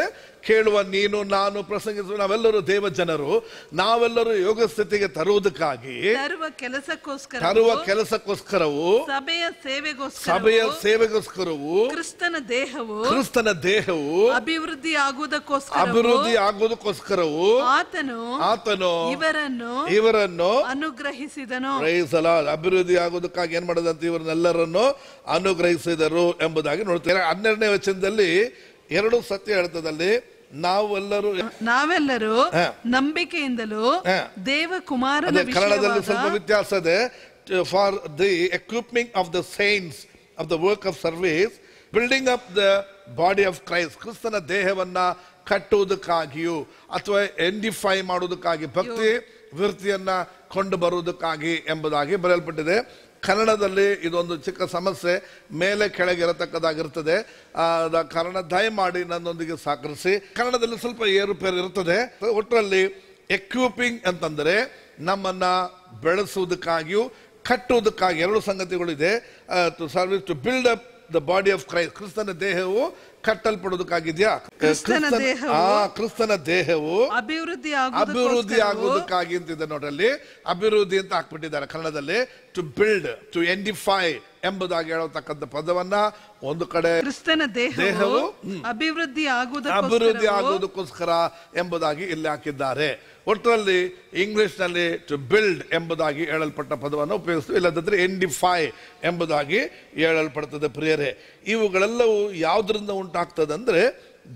ಕೇಳುವ ನೀನು ನಾನು ಪ್ರಸಂಗಿಸುವ ನಾವೆಲ್ಲರೂ ದೇವ ಜನರು ನಾವೆಲ್ಲರೂ ಯೋಗ ಸ್ಥಿತಿಗೆ ತರುವುದಕ್ಕಾಗಿ ತರುವ ಕೆಲಸಕ್ಕೋಸ್ಕರ ತರುವ ಕೆಲಸಕ್ಕೋಸ್ಕರವು ಸಭೆಯ ಸೇವೆಗೋಸ್ಕರ ಸಭೆಯ ಸೇವೆಗೋಸ್ಕರವು ಕ್ರಿಸ್ತನ ದೇಹವು ಕ್ರಿಸ್ತನ ದೇಹವು ಅಭಿವೃದ್ಧಿ ಆಗುವುದಕ್ಕೋಸ್ಕರ ಅಭಿವೃದ್ಧಿ ಆಗುವುದಕ್ಕೋಸ್ಕರವು ಆತನು ಆತನು ಇವರನ್ನು ಇವರನ್ನು ಅನುಗ್ರಹಿಸಿದನು ಪ್ರೈಸಲ ಅಭಿವೃದ್ಧಿ ಆಗೋದಕ್ಕಾಗಿ ಏನ್ ಮಾಡದಂತೆ ಇವರನ್ನೆಲ್ಲರನ್ನು ಅನುಗ್ರಹಿಸಿದರು ಎಂಬುದಾಗಿ ನೋಡ್ತೇವೆ ಹನ್ನೆರಡನೇ ವಚನದಲ್ಲಿ ಎರಡು ಸತ್ಯ ಹೇಳ್ತದಲ್ಲಿ ನಾವೆಲ್ಲರೂ ನಾವೆಲ್ಲರೂ ಹಾ. ನಂಬಿಕೆಯಿಂದಲೂ ಹಾ. ದೇವಕುಮಾರನ ಅದೇ ಕನ್ನಡದಲ್ಲಿ ಸ್ವಲ್ಪ ವಿಷಯವಾದ ವ್ಯತ್ಯಾಸ ಇದೆ for the equipping of the saints of the work of service building up the body of Christ ಕ್ರಿಸ್ತನ ದೇಹವನ್ನ ಕಟ್ಟುವುದಕ್ಕಾಗಿಯೂ ಅಥವಾ ಎಂಡಿಫೈ ಮಾಡುವುದಕ್ಕಾಗಿ ಭಕ್ತಿ ವೃತ್ತಿಯನ್ನ ಕೊಂಡು ಬರುವುದಕ್ಕಾಗಿ ಎಂಬುದಾಗಿ ಬರೆಯಲ್ಪಟ್ಟಿದೆ ಕನ್ನಡದಲ್ಲಿ ಇದೊಂದು ಚಿಕ್ಕ ಸಮಸ್ಯೆ ಮೇಲೆ ಕೆಳಗೆ ಇರತಕ್ಕದಾಗಿರ್ತದೆ ಆ, ಅದ ಕಾರಣ ದಯಮಾಡಿ ನನ್ನೊಂದಿಗೆ ಸಹಕರಿಸಿ ಕನ್ನಡದಲ್ಲಿ ಸ್ವಲ್ಪ ಏರುಪೇರು ಇರ್ತದೆ ಒಟ್ಟರಲ್ಲಿ ಎಕ್ವಿಪಿಂಗ್ ಅಂತಂದ್ರೆ ನಮ್ಮನ್ನ ಬೆಳೆಸುವುದಕ್ಕಾಗಿಯೂ ಕಟ್ಟುವುದಕ್ಕಾಗಿ ಎರಡು ಸಂಗತಿಗಳಿದೆ to service to build up the body of Christ ಕ್ರಿಸ್ತನ ದೇಹವು ಕಟ್ಟಲ್ಪಡುವುದಕ್ಕಾಗಿದ್ಯಾ ಕ್ರಿಸ್ತನ ಕ್ರಿಸ್ತನ- ದೇಹವು ಆ, ಕ್ರಿಸ್ತನ ದೇಹವು ಅಭಿವೃದ್ಧಿ ಅಭಿವೃದ್ಧಿ ಆಗುವುದಕ್ಕೋಸ್ಕರವು ಆಗುವುದಕ್ಕಾಗಿ ಅಂತಿದೆ ನೋಡ್ರಲ್ಲಿ ಅಭಿವೃದ್ಧಿ ಅಂತ ಹಾಕ್ಬಿಟ್ಟಿದ್ದಾರೆ ಕನ್ನಡದಲ್ಲಿ ಟು ಬಿಲ್ಡ್ ಟು ಎಂಡಿಫೈ ಎಂಬುದಾಗಿ ಹೇಳತಕ್ಕಂಥ ಪದವನ್ನ ಒಂದು ಕಡೆ ಕ್ರಿಸ್ತನ ದೇಹವು ದೇಹವು, ಅಭಿವೃದ್ಧಿ ಅಭಿವೃದ್ಧಿ ಆಗುವುದಕ್ಕೋಸ್ಕರವು ಆಗುವುದಕ್ಕೋಸ್ಕರ ಎಂಬುದಾಗಿ ಇಲ್ಲಿ ಹಾಕಿದ್ದಾರೆ ಒಟ್ಟರಲ್ಲಿ ಇಂಗ್ಲಿಷ್ ನಲ್ಲಿ ಟು ಬಿಲ್ಡ್ ಎಂಬುದಾಗಿ ಹೇಳಲ್ಪಟ್ಟ ಪದವನ್ನು ಉಪಯೋಗಿಸ್ತೀವಿ ಇಲ್ಲದಿದ್ರೆ ಎಂಡಿಫೈ ಎಂಬುದಾಗಿ ಹೇಳಲ್ಪಡ್ತದೆ ಪ್ರಿಯರೇ ಇವುಗಳೆಲ್ಲವೂ ಯಾವುದರಿಂದ ಉಂಟಾಗ್ತದೆ ಅಂದ್ರೆ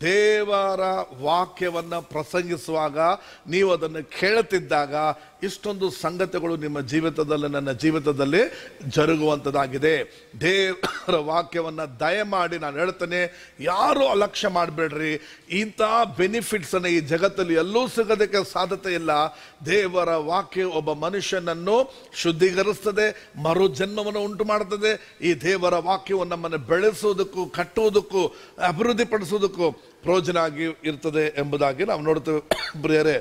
ದೇವರ ವಾಕ್ಯವನ್ನ ಪ್ರಸಂಗಿಸುವಾಗ ನೀವು ಅದನ್ನು ಕೇಳುತ್ತಿದ್ದಾಗ ಇಷ್ಟೊಂದು ಸಂಗತಿಗಳು ನಿಮ್ಮ ಜೀವಿತದಲ್ಲಿ ನನ್ನ ಜೀವಿತದಲ್ಲಿ ಜರುಗುವಂಥದ್ದಾಗಿದೆ ದೇವರ ವಾಕ್ಯವನ್ನ ದಯಮಾಡಿ ನಾನು ಹೇಳ್ತೇನೆ ಯಾರು ಅಲಕ್ಷ್ಯ ಮಾಡಬೇಡ್ರಿ ಇಂಥ ಬೆನಿಫಿಟ್ಸ್ ಅನ್ನ ಈ ಜಗತ್ತಲ್ಲಿ ಎಲ್ಲೂ ಸಿಗೋದಕ್ಕೆ ಸಾಧ್ಯತೆ ಇಲ್ಲ ದೇವರ ವಾಕ್ಯ ಒಬ್ಬ ಮನುಷ್ಯನನ್ನು ಶುದ್ಧೀಕರಿಸ್ತದೆ ಮರು ಜನ್ಮವನ್ನು ಉಂಟು ಮಾಡುತ್ತದೆ ಈ ದೇವರ ವಾಕ್ಯವು ನಮ್ಮನ್ನು ಬೆಳೆಸುವುದಕ್ಕೂ ಕಟ್ಟುವುದಕ್ಕೂ ಅಭಿವೃದ್ಧಿಪಡಿಸುವುದಕ್ಕೂ ಪ್ರಯೋಜನ ಆಗಿ ಇರ್ತದೆ ಎಂಬುದಾಗಿ ನಾವು ನೋಡ್ತೇವೆ ಪ್ರಿಯರೇ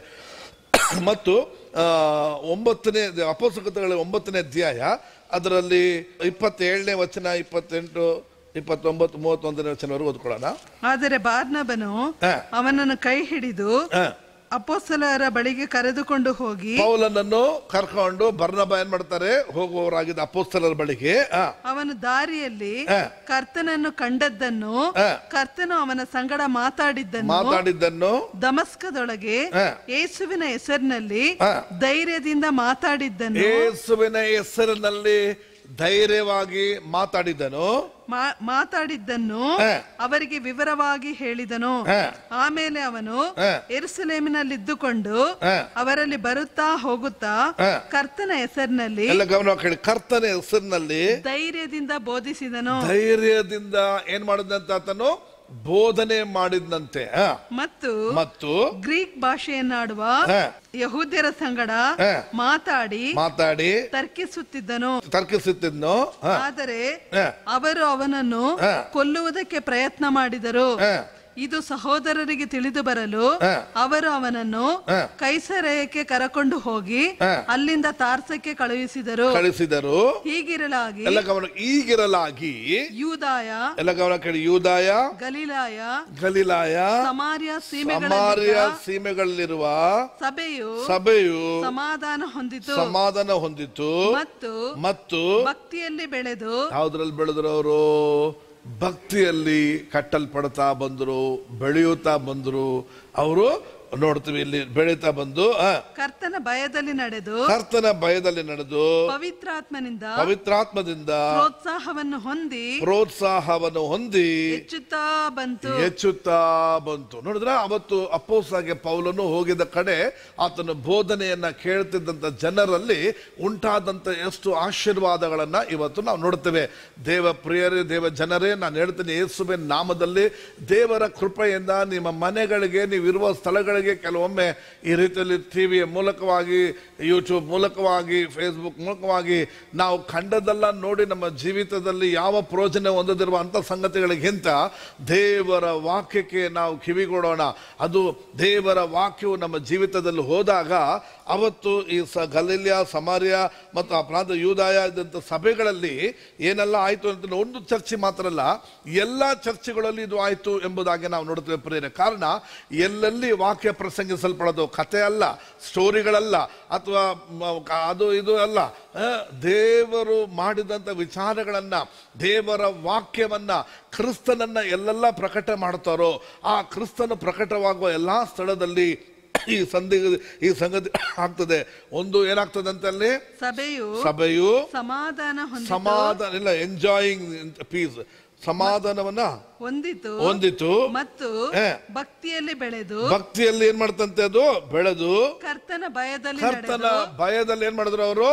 ಮತ್ತು ಆ, ಒಂಬತ್ತನೇ ಅಪೋಸಕತೆಗಳ ಒಂಬತ್ತನೇ ಅಧ್ಯಾಯ ಅದರಲ್ಲಿ ಇಪ್ಪತ್ತೇಳನೇ ವಚನ ಇಪ್ಪತ್ತೆಂಟು ಇಪ್ಪತ್ತೊಂಬತ್ತು ಮೂವತ್ತೊಂದನೇ ವಚನವರೆಗೂ ಓದ್ಕೊಳ್ಳೋಣ ಆದರೆ ಬಾರ್ನಬನು ಹಾ. ಅವನನ್ನು ಕೈ ಹಿಡಿದು ಹಾ. ಅಪೋಸ್ತಲರ ಬಳಿಗೆ ಕರೆದುಕೊಂಡು ಹೋಗಿ ಪೌಲನನ್ನು ಕರ್ಕೊಂಡು ಬರ್ನಬ ಏನ್ ಮಾಡ್ತಾರೆ ಹೋಗುವವರಾಗಿದ್ದ ಅಪೋಸ್ತಲರ ಬಳಿಗೆ ಆ, ಅವನು ದಾರಿಯಲ್ಲಿ ಹಾ. ಕರ್ತನನ್ನು ಕಂಡದ್ದನ್ನು ಹಾ. ಕರ್ತನು ಅವನ ಸಂಗಡ ಮಾತಾಡಿದ್ದನ್ನು ಮಾತಾಡಿದ್ದನ್ನು ದಮಸ್ಕದೊಳಗೆ ಹಾ. ಯೇಸುವಿನ ಹೆಸರಿನಲ್ಲಿ ಹಾ. ಧೈರ್ಯದಿಂದ ಮಾತಾಡಿದ್ದನ್ನು ಯೇಸುವಿನ ಹೆಸರಿನಲ್ಲಿ ಧೈರ್ಯವಾಗಿ ಮಾತಾಡಿದನು ಮಾ- ಮಾತಾಡಿದ್ದನ್ನು ಹಾ. ಅವರಿಗೆ ವಿವರವಾಗಿ ಹೇಳಿದನು ಹಾ. ಆಮೇಲೆ ಅವನು ಹಾ. ಎರುಸಲೇಮಿನಲ್ಲಿದ್ದುಕೊಂಡು ಹಾ. ಅವರಲ್ಲಿ ಬರುತ್ತಾ ಹೋಗುತ್ತಾ ಹಾ. ಕರ್ತನ ಹೆಸರಿನಲ್ಲಿ ಎಲ್ಲ ಗಮನ ಕೇಳಿ ಕರ್ತನ ಹೆಸರಿನಲ್ಲಿ ಧೈರ್ಯದಿಂದ ಬೋಧಿಸಿದನು ಧೈರ್ಯದಿಂದ ಏನ್ ಮಾಡಿದಂತ ಆತನು ಬೋಧನೆ ಮಾಡಿದಂತೆ ಆ, ಮತ್ತು ಮತ್ತು ಗ್ರೀಕ್ ಭಾಷೆಯನ್ನಾಡುವ ಹಾ. ಯಹೂದ್ಯರ ಸಂಗಡ ಹಾ. ಮಾತಾಡಿ ಮಾತಾಡಿ ತರ್ಕಿಸುತ್ತಿದ್ದನು ತರ್ಕಿಸುತ್ತಿದ್ನು ಆ, ಆದರೆ ಹಾ. ಅವರು ಅವನನ್ನು ಹಾ. ಕೊಲ್ಲುವುದಕ್ಕೆ ಪ್ರಯತ್ನ ಮಾಡಿದರು ಹಾ. ಇದು ಸಹೋದರರಿಗೆ ತಿಳಿದು ಬರಲು ಹಾ. ಅವರು ಅವನನ್ನು ಹಾ. ಕೈಸರಯಕ್ಕೆ ಕರಕೊಂಡು ಹೋಗಿ ಹಾ. ಅಲ್ಲಿಂದ ತಾರ್ಸಕ್ಕೆ ಕಳುಹಿಸಿದರು ಕಳಿಸಿದರು ಹೀಗಿರಲಾಗಿ ಎಲ್ಲ ಗಮನ ಈಗಿರಲಾಗಿ ಯೂದಾಯ ಎಲ್ಲ ಗಮನ ಕೇಳಿ ಯೂದಾಯ ಗಲೀಲಾಯ ಗಲೀಲಾಯ ಸಮಾರ್ಯ ಸಮಾರ್ಯ ಸೀಮೆಗಳ ಸೀಮೆಗಳಲ್ಲಿರುವ ಸಭೆಯು ಸಭೆಯು ಸಮಾಧಾನ ಹೊಂದಿತು ಸಮಾಧಾನ ಹೊಂದಿತು ಮತ್ತು ಮತ್ತು ಭಕ್ತಿಯಲ್ಲಿ ಬೆಳೆದು ಯಾವ್ದ್ರಲ್ಲಿ ಬೆಳೆದ್ರು ಅವರು ಭಕ್ತಿಯಲ್ಲಿ ಕಟ್ಟಲ್ಪಡ್ತಾ ಬಂದರು ಬೆಳೆಯುತ್ತಾ ಬಂದರು ಅವರು ನೋಡ್ತೀವಿ ಇಲ್ಲಿ ಬೆಳೀತಾ ಬಂದು ಆ, ಕರ್ತನ ಭಯದಲ್ಲಿ ನಡೆದು ಕರ್ತನ ಭಯದಲ್ಲಿ ನಡೆದು ಪವಿತ್ರಾತ್ಮನಿಂದ ಪವಿತ್ರಾತ್ಮದಿಂದ ಪ್ರೋತ್ಸಾಹವನ್ನು ಹೊಂದಿ ಪ್ರೋತ್ಸಾಹವನ್ನು ಹೊಂದಿ ಹೆಚ್ಚುತ್ತಾ ಬಂತು ಹೆಚ್ಚುತ್ತಾ ಬಂತು ನೋಡಿದ್ರ ಅವತ್ತು ಅಪ್ಪೋಸಾಗೆ ಪೌಲನು ಹೋಗಿದ ಕಡೆ ಆತನ ಬೋಧನೆಯನ್ನ ಕೇಳ್ತಿದ್ದಂತ ಜನರಲ್ಲಿ ಉಂಟಾದಂತ ಎಷ್ಟು ಆಶೀರ್ವಾದಗಳನ್ನ ಇವತ್ತು ನಾವು ನೋಡ್ತೇವೆ ದೇವ ಪ್ರಿಯರೇ ದೇವ ಜನರೇ ನಾನು ಹೇಳ್ತೀನಿ ಯೇಸುವಿನ ನಾಮದಲ್ಲಿ ದೇವರ ಕೃಪೆಯಿಂದ ನಿಮ್ಮ ಮನೆಗಳಿಗೆ ನೀವು ಇರುವ ಸ್ಥಳಗಳಿಗೆ ಸಂಘಗಳಿಗೆ ಕೆಲವೊಮ್ಮೆ ಈ ರೀತಿಯಲ್ಲಿ ಟಿವಿಯ ಮೂಲಕವಾಗಿ ಯೂಟ್ಯೂಬ್ ಮೂಲಕವಾಗಿ ಫೇಸ್ಬುಕ್ ಮೂಲಕವಾಗಿ ನಾವು ಕಂಡದೆಲ್ಲ ನೋಡಿ ನಮ್ಮ ಜೀವಿತದಲ್ಲಿ ಯಾವ ಪ್ರಯೋಜನ ಹೊಂದದಿರುವ ಅಂಥ ಸಂಗತಿಗಳಿಗಿಂತ ದೇವರ ವಾಕ್ಯಕ್ಕೆ ನಾವು ಕಿವಿಗೊಡೋಣ ಅದು ದೇವರ ವಾಕ್ಯವು ನಮ್ಮ ಜೀವಿತದಲ್ಲಿ ಹೋದಾಗ ಅವತ್ತು ಈ ಸ ಗಲಿಲ್ಯ ಸಮಾರ್ಯ ಮತ್ತು ಆ ಪ್ರಾಂತ ಯೂದಾಯ ಇದ್ದಂಥ ಸಭೆಗಳಲ್ಲಿ ಏನೆಲ್ಲ ಆಯಿತು ಅಂತ ಒಂದು ಚರ್ಚೆ ಮಾತ್ರ ಅಲ್ಲ ಎಲ್ಲ ಚರ್ಚೆಗಳಲ್ಲಿ ಇದು ಆಯಿತು ಎಂಬುದಾಗಿ ನಾವು ನೋಡುತ್ತೇವೆ ಪ್ರೇರೆ ಕಾರಣ ಎಲ್ಲೆಲ್ಲಿ ವಾಕ್ಯ ಪ್ರಸಂಗಿಸಲ್ಪಡೋದು ಕಥೆ ಅಲ್ಲ ಸ್ಟೋರಿಗಳಲ್ಲ ಅಥವಾ ಮ- ಕ- ಅದು ಇದು ಅಲ್ಲ ಆ, ದೇವರು ಮಾಡಿದಂಥ ವಿಚಾರಗಳನ್ನ ದೇವರ ವಾಕ್ಯವನ್ನ ಕ್ರಿಸ್ತನನ್ನ ಎಲ್ಲೆಲ್ಲ ಪ್ರಕಟ ಮಾಡ್ತಾರೋ ಆ ಕ್ರಿಸ್ತನ ಪ್ರಕಟವಾಗುವ ಎಲ್ಲಾ ಸ್ಥಳದಲ್ಲಿ ಈ ಸಂಧಿ ಈ ಸಂಗತಿ ಆಗ್ತದೆ ಒಂದು ಏನಾಗ್ತದೆ ಅಂತಲ್ಲಿ ಸಭೆಯು ಸಭೆಯು ಸಮಾಧಾನ ಹೊಂದಿತು ಸಮಾಧಾನ ಇಲ್ಲ ಎಂಜಾಯಿಂಗ್ ಪೀಸ್ ಸಮಾಧಾನವನ್ನ ಹೊಂದಿತು ಹೊಂದಿತು ಮತ್ತು ಹೇ. ಭಕ್ತಿಯಲ್ಲಿ ಬೆಳೆದು ಭಕ್ತಿಯಲ್ಲಿ ಏನ್ ಮಾಡ್ತಂತೆ ಅದು ಬೆಳೆದು ಕರ್ತನ ಭಯದಲ್ಲಿ ಕರ್ತನ ನಡೆದು ಭಯದಲ್ಲಿ ಏನ್ ಮಾಡಿದ್ರು ಅವರು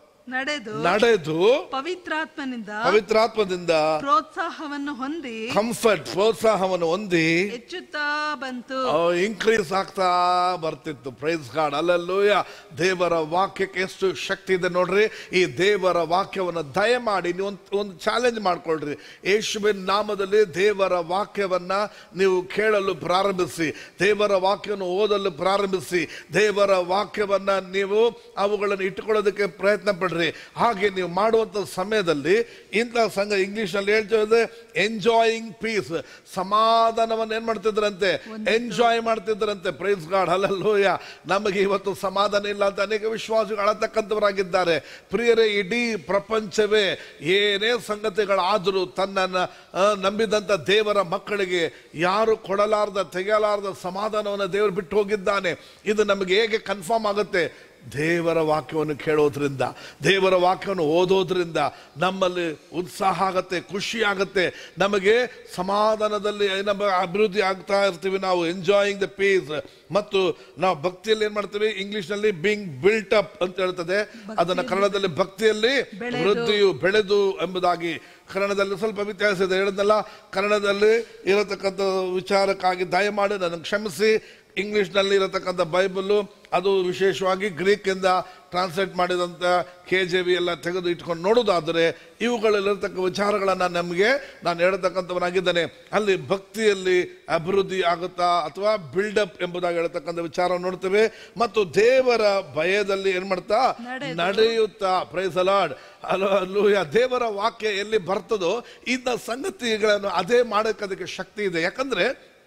ನಡೆದು ನಡೆದು ಪವಿತ್ರಾತ್ಮನಿಂದ ಪವಿತ್ರಾತ್ಮದಿಂದ ಪ್ರೋತ್ಸಾಹವನ್ನು ಹೊಂದಿ ಕಂಫರ್ಟ್ ಪ್ರೋತ್ಸಾಹವನ್ನು ಹೊಂದಿ ಹೆಚ್ಚುತ್ತಾ ಬಂತು ಇನ್ಕ್ರೀಸ್ ಆಗ್ತಾ ಬರ್ತಿತ್ತು ಪ್ರೈಸ್ ಗಾಡ್ ಅಲ್ಲಲ್ಲೂಯ ದೇವರ ವಾಕ್ಯಕ್ಕೆ ಎಷ್ಟು ಶಕ್ತಿ ಇದೆ ನೋಡ್ರಿ ಈ ದೇವರ ವಾಕ್ಯವನ್ನು ದಯಮಾಡಿ ನೀವು ಒಂದು ಒಂದು ಚಾಲೆಂಜ್ ಮಾಡ್ಕೊಳ್ರಿ ಯೇಸುವಿನ ನಾಮದಲ್ಲಿ ದೇವರ ವಾಕ್ಯವನ್ನ ನೀವು ಕೇಳಲು ಪ್ರಾರಂಭಿಸಿ ದೇವರ ವಾಕ್ಯವನ್ನು ಓದಲು ಪ್ರಾರಂಭಿಸಿ ದೇವರ ವಾಕ್ಯವನ್ನ ನೀವು ಅವುಗಳನ್ನು ಇಟ್ಟುಕೊಳ್ಳೋದಕ್ಕೆ ಪ್ರಯತ್ನ ಪಡ್ರಿ ಹಾಗೆ ನೀವು ಮಾಡುವಂತ ಸಮಯದಲ್ಲಿ ಇಂಥ ಸಂಘ ಇಂಗ್ಲಿಷ್ ನಲ್ಲಿ ಹೇಳ್ತಿರೋದು ಎಂಜಾಯಿಂಗ್ ಪೀಸ್ ಸಮಾಧಾನವನ್ನು ಏನ್ ಮಾಡ್ತಿದ್ರಂತೆ ಎಂಜಾಯ್ ಮಾಡ್ತಿದ್ರಂತೆ ಪ್ರೈಸ್ ಗಾಡ್ ಅಲ್ಲಲ್ಲೂಯ ನಮಗೆ ಇವತ್ತು ಸಮಾಧಾನ ಇಲ್ಲ ಅಂತ ಅನೇಕ ವಿಶ್ವಾಸಿಗಳು ಅಳತಕ್ಕಂಥವರಾಗಿದ್ದಾರೆ ಪ್ರಿಯರೇ ಇಡೀ ಪ್ರಪಂಚವೇ ಏನೇ ಸಂಗತಿಗಳಾದರೂ ತನ್ನನ್ನು ಆ, ನಂಬಿದಂಥ ದೇವರ ಮಕ್ಕಳಿಗೆ ಯಾರು ಕೊಡಲಾರ್ದ ತೆಗೆಯಲಾರ್ದ ಸಮಾಧಾನವನ್ನು ದೇವರು ಬಿಟ್ಟು ಹೋಗಿದ್ದಾನೆ ಇದು ನಮಗೆ ಹೇಗೆ ಕನ್ಫರ್ಮ್ ಆಗುತ್ತೆ ದೇವರ ವಾಕ್ಯವನ್ನು ಕೇಳೋದ್ರಿಂದ ದೇವರ ವಾಕ್ಯವನ್ನು ಓದೋದ್ರಿಂದ ನಮ್ಮಲ್ಲಿ ಉತ್ಸಾಹ ಆಗತ್ತೆ ಖುಷಿ ಆಗತ್ತೆ ನಮಗೆ ಸಮಾಧಾನದಲ್ಲಿ ನಮ್ಮ ಅಭಿವೃದ್ಧಿ ಆಗ್ತಾ ಇರ್ತೀವಿ ನಾವು ಎಂಜಾಯಿಂಗ್ ದ ಪೀಸ್ ಮತ್ತು ನಾವು ಭಕ್ತಿಯಲ್ಲಿ ಏನ್ ಮಾಡ್ತೀವಿ ಇಂಗ್ಲಿಷ್ ನಲ್ಲಿ ಬಿಂಗ್ ಬಿಲ್ಟ್ ಅಪ್ ಅಂತ ಹೇಳ್ತದೆ ಅದನ್ನ ಕನ್ನಡದಲ್ಲಿ ಭಕ್ತಿಯಲ್ಲಿ ಬೆಳೆದು. ವೃದ್ಧಿಯು ಬೆಳೆದು ಎಂಬುದಾಗಿ ಕನ್ನಡದಲ್ಲಿ ಸ್ವಲ್ಪ ವ್ಯತ್ಯಾಸ ಇದೆ ಹೇಳಿದ್ನಲ್ಲ ಕನ್ನಡದಲ್ಲಿ ಇರತಕ್ಕಂಥ ವಿಚಾರಕ್ಕಾಗಿ ದಯಮಾಡಿ ನನಗೆ ಕ್ಷಮಿಸಿ ಇಂಗ್ಲಿಷ್ನಲ್ಲಿ ಇರತಕ್ಕಂಥ ಬೈಬಲು ಅದು ವಿಶೇಷವಾಗಿ ಗ್ರೀಕಿಂದ ಟ್ರಾನ್ಸ್ಲೇಟ್ ಮಾಡಿದಂಥ ಕೆ ಜೆ ವಿ ಎಲ್ಲ ತೆಗೆದು ಇಟ್ಕೊಂಡು ನೋಡೋದಾದರೆ ಇವುಗಳಲ್ಲಿರತಕ್ಕ ವಿಚಾರಗಳನ್ನು ನಮಗೆ ನಾನು ಹೇಳ್ತಕ್ಕಂಥವನಾಗಿದ್ದೇನೆ ಅಲ್ಲಿ ಭಕ್ತಿಯಲ್ಲಿ ಅಭಿವೃದ್ಧಿ ಆಗುತ್ತಾ ಅಥವಾ ಬಿಲ್ಡಪ್ ಎಂಬುದಾಗಿ ಹೇಳ್ತಕ್ಕಂಥ ವಿಚಾರ ನೋಡ್ತೇವೆ ಮತ್ತು ದೇವರ ಭಯದಲ್ಲಿ ಏನ್ ಮಾಡ್ತಾ ನಡೆದು. ನಡೆಯುತ್ತಾ ಪ್ರೈಸಲಾಡ್ ಅಲ್ಲೂಯ ದೇವರ ವಾಕ್ಯ ಎಲ್ಲಿ ಬರ್ತದೋ ಇದ್ದ ಸಂಗತಿಗಳನ್ನು ಅದೇ ಮಾಡೋಕ್ಕೆ ಅದಕ್ಕೆ ಶಕ್ತಿ ಇದೆ ಯಾಕಂದ್ರೆ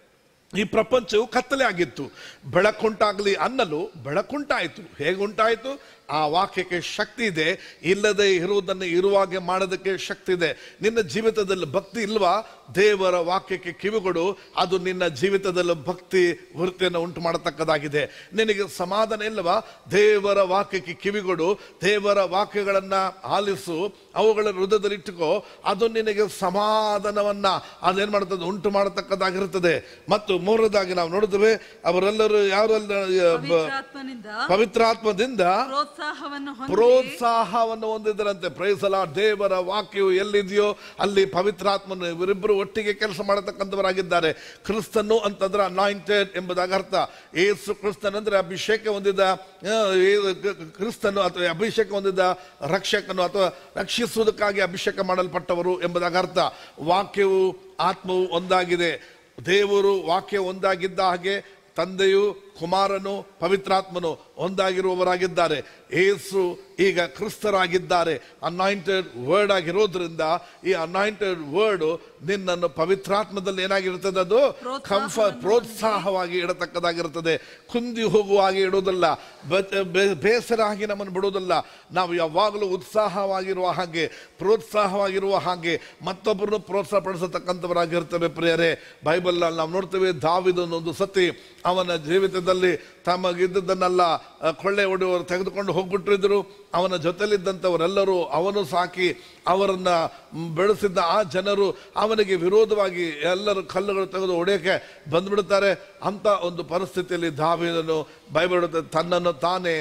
ಈ ಪ್ರಪಂಚವು ಕತ್ತಲೆ ಆಗಿತ್ತು ಬೆಳಕುಂಟಾಗಲಿ ಅನ್ನಲು ಬೆಳಕುಂಟಾಯಿತು ಹೇಗುಂಟಾಯಿತು ಆ ವಾಕ್ಯಕ್ಕೆ ಶಕ್ತಿ ಇದೆ ಇಲ್ಲದೆ ಇರುವುದನ್ನು ಇರುವಾಗೆ ಮಾಡೋದಕ್ಕೆ ಶಕ್ತಿ ಇದೆ ನಿನ್ನ ಜೀವಿತದಲ್ಲಿ ಭಕ್ತಿ ಇಲ್ವಾ ದೇವರ ವಾಕ್ಯಕ್ಕೆ ಕಿವಿಗೊಡು ಅದು ನಿನ್ನ ಜೀವಿತದಲ್ಲಿ ಭಕ್ತಿ ವೃತ್ತಿಯನ್ನು ಉಂಟು ಮಾಡತಕ್ಕದಾಗಿದೆ ನಿನಗೆ ಸಮಾಧಾನ ಇಲ್ಲವಾ ದೇವರ ವಾಕ್ಯಕ್ಕೆ ಕಿವಿಗೊಡು ದೇವರ ವಾಕ್ಯಗಳನ್ನ ಆಲಿಸು ಅವುಗಳ ಹೃದಯದಲ್ಲಿ ಇಟ್ಟುಕೋ ಅದು ನಿನಗೆ ಸಮಾಧಾನವನ್ನ ಅದೇನ್ ಮಾಡ್ತದೆ ಉಂಟು ಮಾಡತಕ್ಕದಾಗಿರುತ್ತದೆ ಮತ್ತು ಮೂರನೇದಾಗಿ ನಾವು ನೋಡಿದ್ವಿ ಅವರೆಲ್ಲರೂ ಯಾರೆಲ್ಲ ಪವಿತ್ರಾತ್ಮನಿಂದ ಪವಿತ್ರಾತ್ಮದಿಂದ ಪ್ರೋತ್ಸಾಹವನ್ನು ಹೊಂದಿ ಪ್ರೋತ್ಸಾಹವನ್ನು ಹೊಂದಿದ್ರಂತೆ ಪ್ರೈಸಲ ದೇವರ ವಾಕ್ಯವು ಎಲ್ಲಿದೆಯೋ ಅಲ್ಲಿ ಪವಿತ್ರಾತ್ಮನು ಇವರಿಬ್ಬರು ಒಟ್ಟಿಗೆ ಕೆಲಸ ಮಾಡತಕ್ಕಂಥವರಾಗಿದ್ದಾರೆ ಕ್ರಿಸ್ತನು ಅಂತಂದ್ರೆ ಅನಾಯಿಂಟೆಡ್ ಎಂಬುದಾಗಿ ಅರ್ಥ ಏಸು ಕ್ರಿಸ್ತನ್ ಅಂದ್ರೆ ಅಭಿಷೇಕ ಹೊಂದಿದ ಆ, ಏ- ಕ- ಕ್ರಿಸ್ತನು ಅಥವಾ ಅಭಿಷೇಕ ಹೊಂದಿದ ರಕ್ಷಕನು ಅಥವಾ ರಕ್ಷಿಸುವುದಕ್ಕಾಗಿ ಅಭಿಷೇಕ ಮಾಡಲ್ಪಟ್ಟವರು ಎಂಬುದಾಗಿ ಅರ್ಥ ವಾಕ್ಯವು ಆತ್ಮವು ಒಂದಾಗಿದೆ ದೇವರು ವಾಕ್ಯ ಒಂದಾಗಿದ್ದ ಹಾಗೆ ತಂದೆಯು ಕುಮಾರನು ಪವಿತ್ರಾತ್ಮನು ಒಂದಾಗಿರುವವರಾಗಿದ್ದಾರೆ ಏಸು ಈಗ ಕ್ರಿಸ್ತರಾಗಿದ್ದಾರೆ ಅನಾಯಿಂಟೆಡ್ ವರ್ಡ್ ಆಗಿರೋದ್ರಿಂದ ಈ ಅನಾಯಿಂಟೆಡ್ ವರ್ಡ್ ನಿನ್ನನ್ನು ಪವಿತ್ರಾತ್ಮದಲ್ಲಿ ಏನಾಗಿರ್ತದೆ ಅದು ಕಂಫರ್ಟ್ ಪ್ರೋತ್ಸಾಹವಾಗಿ ಇಡತಕ್ಕದಾಗಿರುತ್ತದೆ ಕುಂದಿ ಹೋಗುವ ಹಾಗೆ ಇಡುವುದಲ್ಲ ಬೆ- ಬೆ- ಬೇಸರ ಆಗಿ ನಮ್ಮನ್ನು ಬಿಡುವುದಲ್ಲ ನಾವು ಯಾವಾಗಲೂ ಉತ್ಸಾಹವಾಗಿರುವ ಹಾಗೆ ಪ್ರೋತ್ಸಾಹವಾಗಿರುವ ಹಾಗೆ ಮತ್ತೊಬ್ಬರನ್ನು ಪ್ರೋತ್ಸಾಹ ಪಡಿಸತಕ್ಕಂಥವರಾಗಿರ್ತೇವೆ ಪ್ರಿಯರೇ ಬೈಬಲ್ ನಾವು ನೋಡ್ತೇವೆ ದಾವಿದನೊಂದು ಸತಿ ಅವನ ಜೀವಿತದಲ್ಲಿ ತಮಗಿದ್ದದನ್ನೆಲ್ಲ ಆ, ಕೊಳ್ಳೆ ಹೊಡೆಯುವರು ತೆಗೆದುಕೊಂಡು ಹೋಗ್ಬಿಟ್ಟಿದ್ರು ಅವನ ಜೊತೆಲಿದ್ದಂಥವರೆಲ್ಲರೂ ಅವನು ಸಾಕಿ ಅವರನ್ನ ಮ್, ಬೆಳೆಸಿದ್ದ ಆ ಜನರು ಅವನಿಗೆ ವಿರೋಧವಾಗಿ ಎಲ್ಲರೂ ಕಲ್ಲುಗಳು ತೆಗೆದು ಹೊಡೆಯಕ್ಕೆ ಬಂದ್ಬಿಡ್ತಾರೆ ಅಂತ ಒಂದು ಪರಿಸ್ಥಿತಿಯಲ್ಲಿ ದಾವಿದನು ಬೈಬಿಡುತ್ತೆ ತನ್ನನ್ನು ತಾನೇ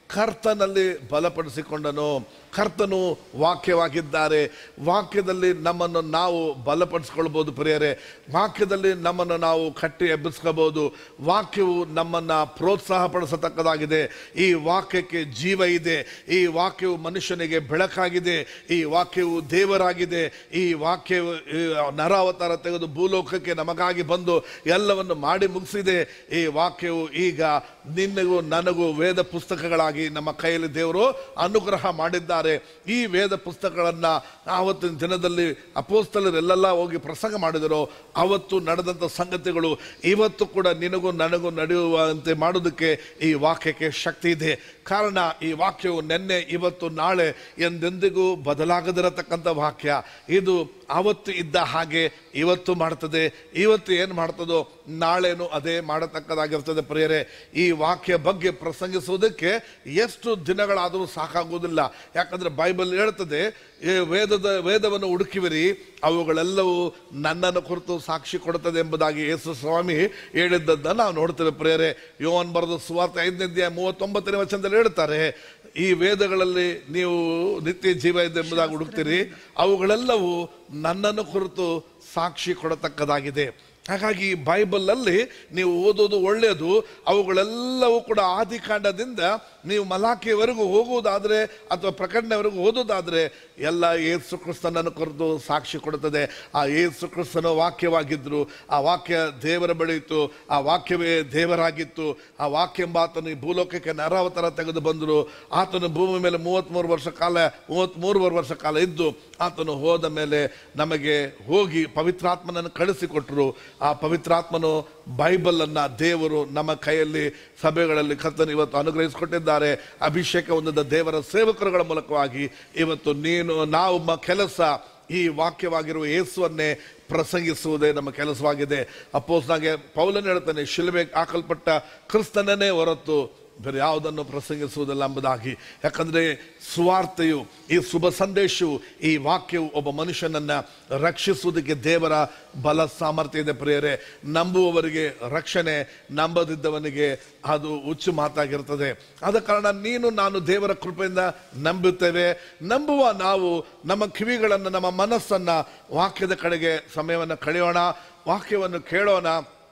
ಕರ್ತನಲ್ಲಿ ಬಲಪಡಿಸಿಕೊಂಡನು ಕರ್ತನು ವಾಕ್ಯವಾಗಿದ್ದಾರೆ ವಾಕ್ಯದಲ್ಲಿ ನಮ್ಮನ್ನು ನಾವು ಬಲಪಡಿಸ್ಕೊಳ್ಬೋದು ಪ್ರಿಯರೇ ವಾಕ್ಯದಲ್ಲಿ ನಮ್ಮನ್ನು ನಾವು ಕಟ್ಟಿ ಎಬ್ಬಿಸ್ಕೋಬಹುದು ವಾಕ್ಯವು ನಮ್ಮನ್ನ ಪ್ರೋತ್ಸಾಹ ಪಡಿಸತಕ್ಕದಾಗಿದೆ ಈ ವಾಕ್ಯಕ್ಕೆ ಜೀವ ಇದೆ ಈ ವಾಕ್ಯವು ಮನುಷ್ಯನಿಗೆ ಬೆಳಕಾಗಿದೆ ಈ ವಾಕ್ಯವು ದೇವರಾಗಿದೆ ಈ ವಾಕ್ಯವು ಈ ನರಾವತಾರ ತೆಗೆದು ಭೂಲೋಕಕ್ಕೆ ನಮಗಾಗಿ ಬಂದು ಎಲ್ಲವನ್ನು ಮಾಡಿ ಮುಗಿಸಿದೆ ಈ ವಾಕ್ಯವು ಈಗ ನಿನ್ನಗೂ ನನಗೂ ವೇದ ಪುಸ್ತಕಗಳಾಗಿ ನಮ್ಮ ಕೈಯಲ್ಲಿ ದೇವರು ಅನುಗ್ರಹ ಮಾಡಿದ್ದಾರೆ ಈ ವೇದ ಪುಸ್ತಕಗಳನ್ನ ಆವತ್ತಿನ ದಿನದಲ್ಲಿ ಅಪೋಸ್ತಲರೆಲ್ಲೆಲ್ಲ ಹೋಗಿ ಪ್ರಸಂಗ ಮಾಡಿದರೋ ಅವತ್ತು ನಡೆದಂಥ ಸಂಗತಿಗಳು ಇವತ್ತು ಕೂಡ ನಿನಗೂ ನನಗೂ ನಡೆಯುವಂತೆ ಮಾಡೋದಕ್ಕೆ ಈ ವಾಕ್ಯಕ್ಕೆ ಶಕ್ತಿ ಇದೆ ಕಾರಣ ಈ ವಾಕ್ಯವು ನಿನ್ನೆ ಇವತ್ತು ನಾಳೆ ಎಂದೆಂದಿಗೂ ಬದಲಾಗದಿರತಕ್ಕಂಥ ವಾಕ್ಯ ಇದು ಅವತ್ತು ಇದ್ದ ಹಾಗೆ ಇವತ್ತು ಮಾಡ್ತದೆ ಇವತ್ತು ಏನು ಮಾಡ್ತದೋ ನಾಳೆನು ಅದೇ ಮಾಡತಕ್ಕದಾಗಿರ್ತದೆ ಪ್ರಿಯರೇ ಈ ವಾಕ್ಯ ಬಗ್ಗೆ ಪ್ರಸಂಗಿಸುವುದಕ್ಕೆ ಎಷ್ಟು ದಿನಗಳಾದರೂ ಸಾಕಾಗುವುದಿಲ್ಲ ಯಾಕಂದ್ರೆ ಬೈಬಲ್ ಹೇಳ್ತದೆ ಈ ವೇದದ ವೇದವನ್ನು ಹುಡುಕಿವಿರಿ ಅವುಗಳೆಲ್ಲವೂ ನನ್ನನ್ನು ಕುರಿತು ಸಾಕ್ಷಿ ಕೊಡುತ್ತದೆ ಎಂಬುದಾಗಿ ಯೇಸು ಸ್ವಾಮಿ ಹೇಳಿದ್ದನ್ನ ನಾವು ನೋಡ್ತೇವೆ ಪ್ರೇರೆ ಯೋವನ್ ಬರೆದ ಸುವಾರ್ತೆ ಐದನೇ ಅಧ್ಯಾಯ ಮೂವತ್ತೊಂಬತ್ತನೇ ವಚನದಲ್ಲಿ ಹೇಳ್ತಾರೆ ಈ ವೇದಗಳಲ್ಲಿ ನೀವು ನಿತ್ಯ ಜೀವ ಇದೆ ಎಂಬುದಾಗಿ ಹುಡುಕ್ತೀರಿ ಅವುಗಳೆಲ್ಲವೂ ನನ್ನನ್ನು ಕುರಿತು ಸಾಕ್ಷಿ ಕೊಡತಕ್ಕದಾಗಿದೆ ಹಾಗಾಗಿ ಈ ಬೈಬಲಲ್ಲಿ ನೀವು ಓದೋದು ಒಳ್ಳೆಯದು ಅವುಗಳೆಲ್ಲವೂ ಕೂಡ ಆದಿಕಾಂಡದಿಂದ ನೀವು ಮಲಾಖಿಯವರೆಗೂ ಹೋಗುವುದಾದ್ರೆ ಅಥವಾ ಪ್ರಕಟಣೆವರೆಗೂ ಓದೋದಾದ್ರೆ ಎಲ್ಲ ಯೇಸು ಕ್ರಿಸ್ತನನ್ನು ಕುರಿತು ಸಾಕ್ಷಿ ಕೊಡುತ್ತದೆ ಆ ಯೇಸು ಕ್ರಿಸ್ತನ ವಾಕ್ಯವಾಗಿದ್ರು ಆ ವಾಕ್ಯ ದೇವರ ಬೆಳೆಯಿತು ಆ ವಾಕ್ಯವೇ ದೇವರಾಗಿತ್ತು ಆ ವಾಕ್ಯ ಎಂಬ ಆತನು ಈ ಭೂಲೋಕಕ್ಕೆ ನರಾವತಾರ ತೆಗೆದು ಬಂದರು ಆತನು ಭೂಮಿ ಮೇಲೆ ಮೂವತ್ತ್ಮೂರು ವರ್ಷ ಕಾಲ ಮೂವತ್ತ್ಮೂರುವರೆ ವರ್ಷ ಕಾಲ ಇದ್ದು ಆತನು ಹೋದ ಮೇಲೆ ನಮಗೆ ಹೋಗಿ ಪವಿತ್ರಾತ್ಮನನ್ನು ಕಳಿಸಿಕೊಟ್ರು ಆ ಪವಿತ್ರಾತ್ಮನು ಬೈಬಲ್ ಅನ್ನ ದೇವರು ನಮ್ಮ ಕೈಯಲ್ಲಿ ಸಭೆಗಳಲ್ಲಿ ಕರ್ತನು ಇವತ್ತು ಅನುಗ್ರಹಿಸಿಕೊಟ್ಟಿದ್ದಾರೆ ಅಭಿಷೇಕ ಹೊಂದಿದ ದೇವರ ಸೇವಕರುಗಳ ಮೂಲಕವಾಗಿ ಇವತ್ತು ನೀನು ನಾವು ಮ ಕೆಲಸ ಈ ವಾಕ್ಯವಾಗಿರುವ ಯೇಸುವನ್ನೇ ಪ್ರಸಂಗಿಸುವುದೇ ನಮ್ಮ ಕೆಲಸವಾಗಿದೆ ಅಪ್ಪೋಸ್ನಾಗೆ ಪೌಲನ್ ಹೇಳ್ತಾನೆ ಶಿಲ್ಬೆ ಹಾಕಲ್ಪಟ್ಟ ಕ್ರಿಸ್ತನನ್ನೇ ಹೊರತು ಬೇರೆ ಯಾವುದನ್ನು ಪ್ರಸಂಗಿಸುವುದಿಲ್ಲ ಎಂಬುದಾಗಿ ಯಾಕಂದ್ರೆ ಸುವಾರ್ತೆಯು ಈ ಶುಭ ಸಂದೇಶವು ಈ ವಾಕ್ಯವು ಒಬ್ಬ ಮನುಷ್ಯನನ್ನ ರಕ್ಷಿಸುವುದಕ್ಕೆ ದೇವರ ಬಲ ಸಾಮರ್ಥ್ಯ ಇದೆ ಪ್ರಿಯರೇ ನಂಬುವವರಿಗೆ ರಕ್ಷಣೆ ನಂಬದಿದ್ದವನಿಗೆ ಅದು ಹುಚ್ಚು ಮಾತಾಗಿರ್ತದೆ ಆದ ಕಾರಣ ನೀನು ನಾನು ದೇವರ ಕೃಪೆಯಿಂದ ನಂಬುತ್ತೇವೆ ನಂಬುವ ನಾವು ನಮ್ಮ ಕಿವಿಗಳನ್ನು ನಮ್ಮ ಮನಸ್ಸನ್ನ ವಾಕ್ಯದ ಕಡೆಗೆ ಸಮಯವನ್ನು ಕಳೆಯೋಣ ವಾಕ್ಯವನ್ನು ಕೇಳೋಣ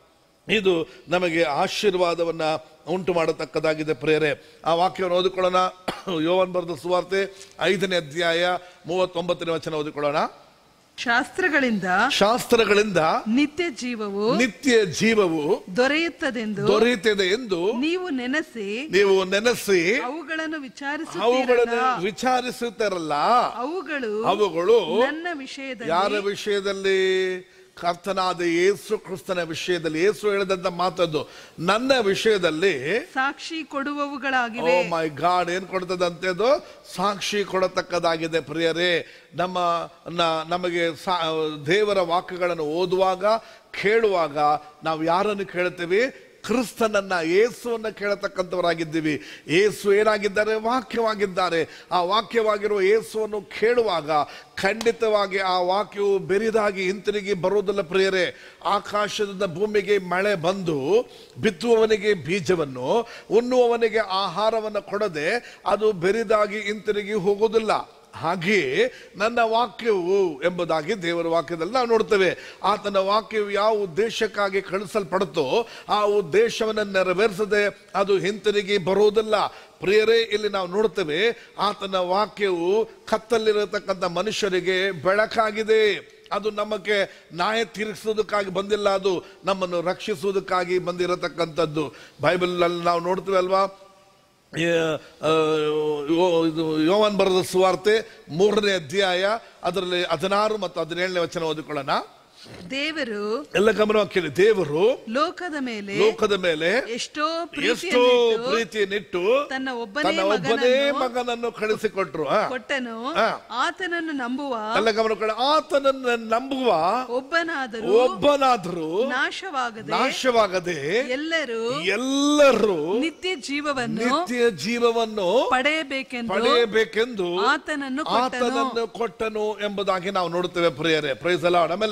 ಇದು ನಮಗೆ ಆಶೀರ್ವಾದವನ್ನ ಉಂಟು ಮಾಡತಕ್ಕದಾಗಿದೆ ಪ್ರೇರೆ ಆ ವಾಕ್ಯವನ್ನು ಓದಿಕೊಳ್ಳೋಣ ಯೋವನ್ ಬರೆದ ಸುವಾರ್ತೆ ಐದನೇ ಅಧ್ಯಾಯ ಮೂವತ್ತೊಂಬತ್ತನೇ ವಚನ ಓದಿಕೊಳ್ಳೋಣ ಶಾಸ್ತ್ರಗಳಿಂದ ಶಾಸ್ತ್ರಗಳಿಂದ ನಿತ್ಯ ಜೀವವು ನಿತ್ಯ ಜೀವವು ದೊರೆಯುತ್ತದೆಂದು ದೊರೆಯುತ್ತದೆ ಎಂದು ನೀವು ನೆನೆಸಿ ನೀವು ನೆನೆಸಿ ಅವುಗಳನ್ನು ಅವುಗಳನ್ನು ವಿಚಾರಿಸುತ್ತೀರಲ್ಲ ವಿಚಾರಿಸುತ್ತಾರಲ್ಲ ಅವುಗಳು ಅವುಗಳು ನನ್ನ ವಿಷಯದಲ್ಲಿ ಯಾರ ವಿಷಯದಲ್ಲಿ ಕರ್ತನಾದ ಯೇಸು ಕ್ರಿಸ್ತನ ವಿಷಯದಲ್ಲಿ ಯೇಸು ಹೇಳಿದಂತ ಮಾತದ್ದು ನನ್ನ ವಿಷಯದಲ್ಲಿ ಸಾಕ್ಷಿ ಓ ಕೊಡುವವುಗಳಾಗಿವೆ ಮೈ ಗಾಡ್ ಏನ್ ಕೊಡ್ತದಂತೆ ಅದು ಸಾಕ್ಷಿ ಕೊಡತಕ್ಕದಾಗಿದೆ ಪ್ರಿಯರೇ ನಮ್ಮ ನ- ನಮಗೆ ಸಾ- ದೇವರ ವಾಕ್ಯಗಳನ್ನು ಓದುವಾಗ ಕೇಳುವಾಗ ನಾವು ಯಾರನ್ನು ಕೇಳ್ತೇವೆ ಕ್ರಿಸ್ತನನ್ನ ಯೇಸುವನ್ನ ಕೇಳತಕ್ಕಂಥವರಾಗಿದ್ದೀವಿ ಯೇಸು ಏನಾಗಿದ್ದಾರೆ ವಾಕ್ಯವಾಗಿದ್ದಾರೆ ಆ ವಾಕ್ಯವಾಗಿರುವ ಯೇಸುವನ್ನು ಕೇಳುವಾಗ ಖಂಡಿತವಾಗಿ ಆ ವಾಕ್ಯವು ಬೆರಿದಾಗಿ ಹಿಂತಿರುಗಿ ಬರುವುದಿಲ್ಲ ಪ್ರಿಯರೇ ಆಕಾಶದಿಂದ ಭೂಮಿಗೆ ಮಳೆ ಬಂದು ಬಿತ್ತುವವನಿಗೆ ಬೀಜವನ್ನು ಉಣ್ಣುವವನಿಗೆ ಆಹಾರವನ್ನು ಕೊಡದೆ ಅದು ಬೆರಿದಾಗಿ ಹಿಂತಿರುಗಿ ಹೋಗುವುದಿಲ್ಲ ಹಾಗೆಯೇ ನನ್ನ ವಾಕ್ಯವು ಎಂಬುದಾಗಿ ದೇವರ ವಾಕ್ಯದಲ್ಲಿ ನಾವು ನೋಡ್ತೇವೆ ಆತನ ವಾಕ್ಯವು ಯಾವ ಉದ್ದೇಶಕ್ಕಾಗಿ ಕಳಿಸಲ್ಪಡುತ್ತೋ ಆ ಉದ್ದೇಶವನ್ನು ನೆರವೇರಿಸದೆ ಅದು ಹಿಂತಿರುಗಿ ಬರುವುದಿಲ್ಲ ಪ್ರಿಯರೇ ಇಲ್ಲಿ ನಾವು ನೋಡ್ತೇವೆ ಆತನ ವಾಕ್ಯವು ಕತ್ತಲ್ಲಿರತಕ್ಕಂಥ ಮನುಷ್ಯರಿಗೆ ಬೆಳಕಾಗಿದೆ ಅದು ನಮಗೆ ನ್ಯಾಯ ತೀರಿಸುವುದಕ್ಕಾಗಿ ಬಂದಿಲ್ಲ ಅದು ನಮ್ಮನ್ನು ರಕ್ಷಿಸುವುದಕ್ಕಾಗಿ ಬಂದಿರತಕ್ಕಂಥದ್ದು ಬೈಬಲ್ ಅಲ್ಲಿ ನಾವು ನೋಡ್ತೇವೆ ಅಲ್ವಾ ಈ, ಆ, ಯೋ- ಇದು ಯೋವನ್ ಬರೆದ ಸುವಾರ್ತೆ ಮೂರನೇ ಅಧ್ಯಾಯ ಅದರಲ್ಲಿ ಹದಿನಾರು ಮತ್ತು ಹದಿನೇಳನೇ ವಚನ ಓದಿಕೊಳ್ಳೋಣ ದೇವರು ಎಲ್ಲ ಗಮನ ಕೇಳಿ ದೇವರು ಲೋಕದ ಮೇಲೆ ಲೋಕದ ಮೇಲೆ ಎಷ್ಟೋ ಎಷ್ಟೋ ಪ್ರೀತಿಯನ್ನಿಟ್ಟು ಪ್ರೀತಿಯನ್ನಿಟ್ಟು ತನ್ನ ಒಬ್ಬನೇ ತನ್ನ ಒಬ್ಬನೇ ಮಗನನ್ನು ಮಗನನ್ನು ಕಳಿಸಿಕೊಟ್ರು ಆ. ಕೊಟ್ಟನು ಹಾ. ಆತನನ್ನು ನಂಬುವ ಎಲ್ಲ ಗಮನ ಕೊಡಿ ಆತನನ್ನು ನಂಬುವ ಒಬ್ಬನಾದರೂ ಒಬ್ಬನಾದರೂ ನಾಶವಾಗದೆ ನಾಶವಾಗದೆ ಎಲ್ಲರೂ ಎಲ್ಲರೂ ನಿತ್ಯ ಜೀವವನ್ನು ನಿತ್ಯ ಜೀವವನ್ನು ಪಡೆಯಬೇಕೆಂದು ಪಡೆಯಬೇಕೆಂದು ಆತನನ್ನು ಕೊಟ್ಟನು ಆತನನ್ನು ಕೊಟ್ಟನು ಎಂಬುದಾಗಿ ನಾವು ನೋಡುತ್ತೇವೆ ಪ್ರಿಯರೇ ಪ್ರೈಸಲ ಆಮೇಲೆ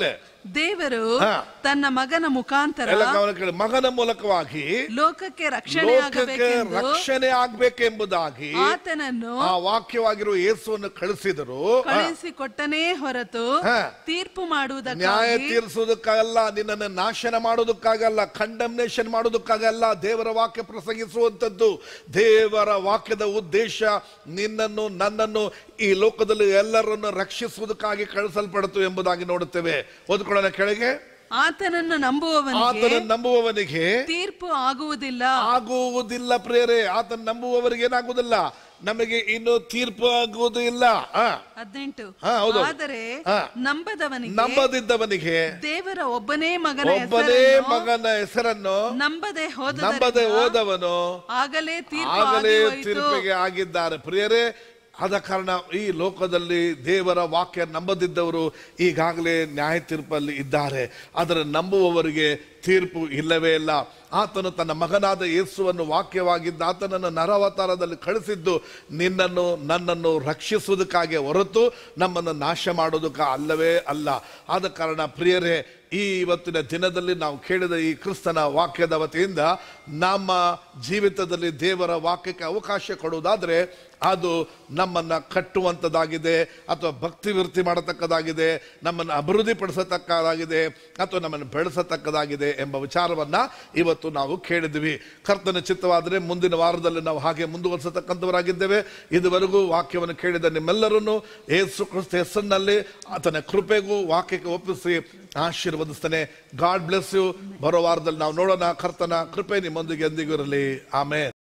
ದೇವರು ಹಾ. ತನ್ನ ಮಗನ ಮುಖಾಂತರ ಎಲ್ಲ ಗಮನ ಕೇಳಿ ಮಗನ ಮೂಲಕವಾಗಿ ಲೋಕಕ್ಕೆ ರಕ್ಷಣೆ ಲೋಕಕ್ಕೆ ಆಗಬೇಕೆಂದು ರಕ್ಷಣೆ ಆಗ್ಬೇಕೆಂಬುದಾಗಿ ಆತನನ್ನು ಆ ವಾಕ್ಯವಾಗಿರುವ ಯೇಸುವನ್ನು ಕಳಿಸಿದರು ಕಳುಹಿಸಿಕೊಟ್ಟನೇ ಹೊರತು ಹಾ. ತೀರ್ಪು ನ್ಯಾಯ ಮಾಡುವುದಕ್ಕಾಗಿ ತೀರಿಸುವುದಕ್ಕಾಗಲ್ಲ ನಿನ್ನನ್ನು ನಾಶನ ಮಾಡುವುದಕ್ಕಾಗಲ್ಲ ಕಂಡಮ್ನೇಷನ್ ಮಾಡುವುದಕ್ಕಾಗಲ್ಲ ದೇವರ ವಾಕ್ಯ ಪ್ರಸಂಗಿಸುವಂತದ್ದು ದೇವರ ವಾಕ್ಯದ ಉದ್ದೇಶ ನಿನ್ನನ್ನು ನನ್ನನ್ನು ಈ ಲೋಕದಲ್ಲಿ ಎಲ್ಲರನ್ನು ರಕ್ಷಿಸುವುದಕ್ಕಾಗಿ ಕಳಿಸಲ್ಪಡುತ್ತು ಎಂಬುದಾಗಿ ನೋಡುತ್ತೇವೆ ಓದ್ಕೊಳ್ಳೋಣ ಕೆಳಗೆ ಆತನನ್ನು ನಂಬುವವನಿಗೆ ಆತನ ನಂಬುವವನಿಗೆ ತೀರ್ಪು ಆಗುವುದಿಲ್ಲ ಆಗುವುದಿಲ್ಲ ಪ್ರೇರೆ ಆತನ ನಂಬುವವರಿಗೆ ಏನಾಗುವುದಿಲ್ಲ ನಮಗೆ ಇನ್ನು ತೀರ್ಪು ಆಗುವುದು ಇಲ್ಲ ಆ, ಹದಿನೆಂಟು ಹಾ, ಹೌದು. ಆದರೆ ಹಾ. ನಂಬದವನಿಗೆ ನಂಬದಿದ್ದವನಿಗೆ ದೇವರ ಒಬ್ಬನೇ ಮಗನ ಒಬ್ಬನೇ ಹೆಸರನ್ನು ಮಗನ ಹೆಸರನ್ನು ನಂಬದೆ ಹೋದ ನಂಬದೆ ಹೋದವನು ಆಗಲೇ ತೀರ್ಪು ಆಗಲೇ ಆಗಿ ಹೋಯಿತು. ತೀರ್ಪಿಗೆ ಆಗಿದ್ದಾರೆ ಪ್ರಿಯರೇ ಆದ ಕಾರಣ ಈ ಲೋಕದಲ್ಲಿ ದೇವರ ವಾಕ್ಯ ನಂಬದಿದ್ದವರು ಈಗಾಗಲೇ ನ್ಯಾಯ ತೀರ್ಪಲ್ಲಿ ಇದ್ದಾರೆ ಆದರೆ ನಂಬುವವರಿಗೆ ತೀರ್ಪು ಇಲ್ಲವೇ ಇಲ್ಲ ಆತನು ತನ್ನ ಮಗನಾದ ಯೇಸುವನ್ನು ವಾಕ್ಯವಾಗಿದ್ದ ಆತನನ್ನು ನರವತಾರದಲ್ಲಿ ಕಳಿಸಿದ್ದು ನಿನ್ನನ್ನು ನನ್ನನ್ನು ರಕ್ಷಿಸುವುದಕ್ಕಾಗಿ ಹೊರತು ನಮ್ಮನ್ನು ನಾಶ ಮಾಡೋದಕ್ಕೆ ಅಲ್ಲವೇ ಅಲ್ಲ ಆದ ಕಾರಣ ಪ್ರಿಯರೇ ಈ ಇವತ್ತಿನ ದಿನದಲ್ಲಿ ನಾವು ಕೇಳಿದ ಈ ಕ್ರಿಸ್ತನ ವಾಕ್ಯದ ವತಿಯಿಂದ ನಮ್ಮ ಜೀವಿತದಲ್ಲಿ ದೇವರ ವಾಕ್ಯಕ್ಕೆ ಅವಕಾಶ ಕೊಡುವುದಾದ್ರೆ ಅದು ನಮ್ಮನ್ನ ಕಟ್ಟುವಂಥದ್ದಾಗಿದೆ ಅಥವಾ ಭಕ್ತಿ ವೃತ್ತಿ ಮಾಡತಕ್ಕದಾಗಿದೆ ನಮ್ಮನ್ನು ಅಭಿವೃದ್ಧಿಪಡಿಸತಕ್ಕದಾಗಿದೆ ಅಥವಾ ನಮ್ಮನ್ನು ಬೆಳೆಸತಕ್ಕದಾಗಿದೆ ಎಂಬ ವಿಚಾರವನ್ನ ಇವತ್ತು ನಾವು ಕೇಳಿದ್ವಿ ಕರ್ತನ ಚಿತ್ತವಾದರೆ ಮುಂದಿನ ವಾರದಲ್ಲಿ ನಾವು ಹಾಗೆ ಮುಂದುವರಿಸತಕ್ಕಂಥವರಾಗಿದ್ದೇವೆ ಇದುವರೆಗೂ ವಾಕ್ಯವನ್ನು ಕೇಳಿದ ನಿಮ್ಮೆಲ್ಲರನ್ನು ಏಸು ಕ್ರಿಸ್ತ ಹೆಸರಿನಲ್ಲಿ ಆತನ ಕೃಪೆಗೂ ವಾಕ್ಯಕ್ಕೆ ಒಪ್ಪಿಸಿ ಆಶೀರ್ವದಿಸ್ತಾನೆ ಗಾಡ್ ಬ್ಲೆಸ್ ಯು ಬರೋ ವಾರದಲ್ಲಿ ನಾವು ನೋಡೋಣ ಕರ್ತನ ಕೃಪೆ ನಿಮ್ಮೊಂದಿಗೆ ಎಂದಿಗೂ ಇರಲಿ ಆಮೇಲೆ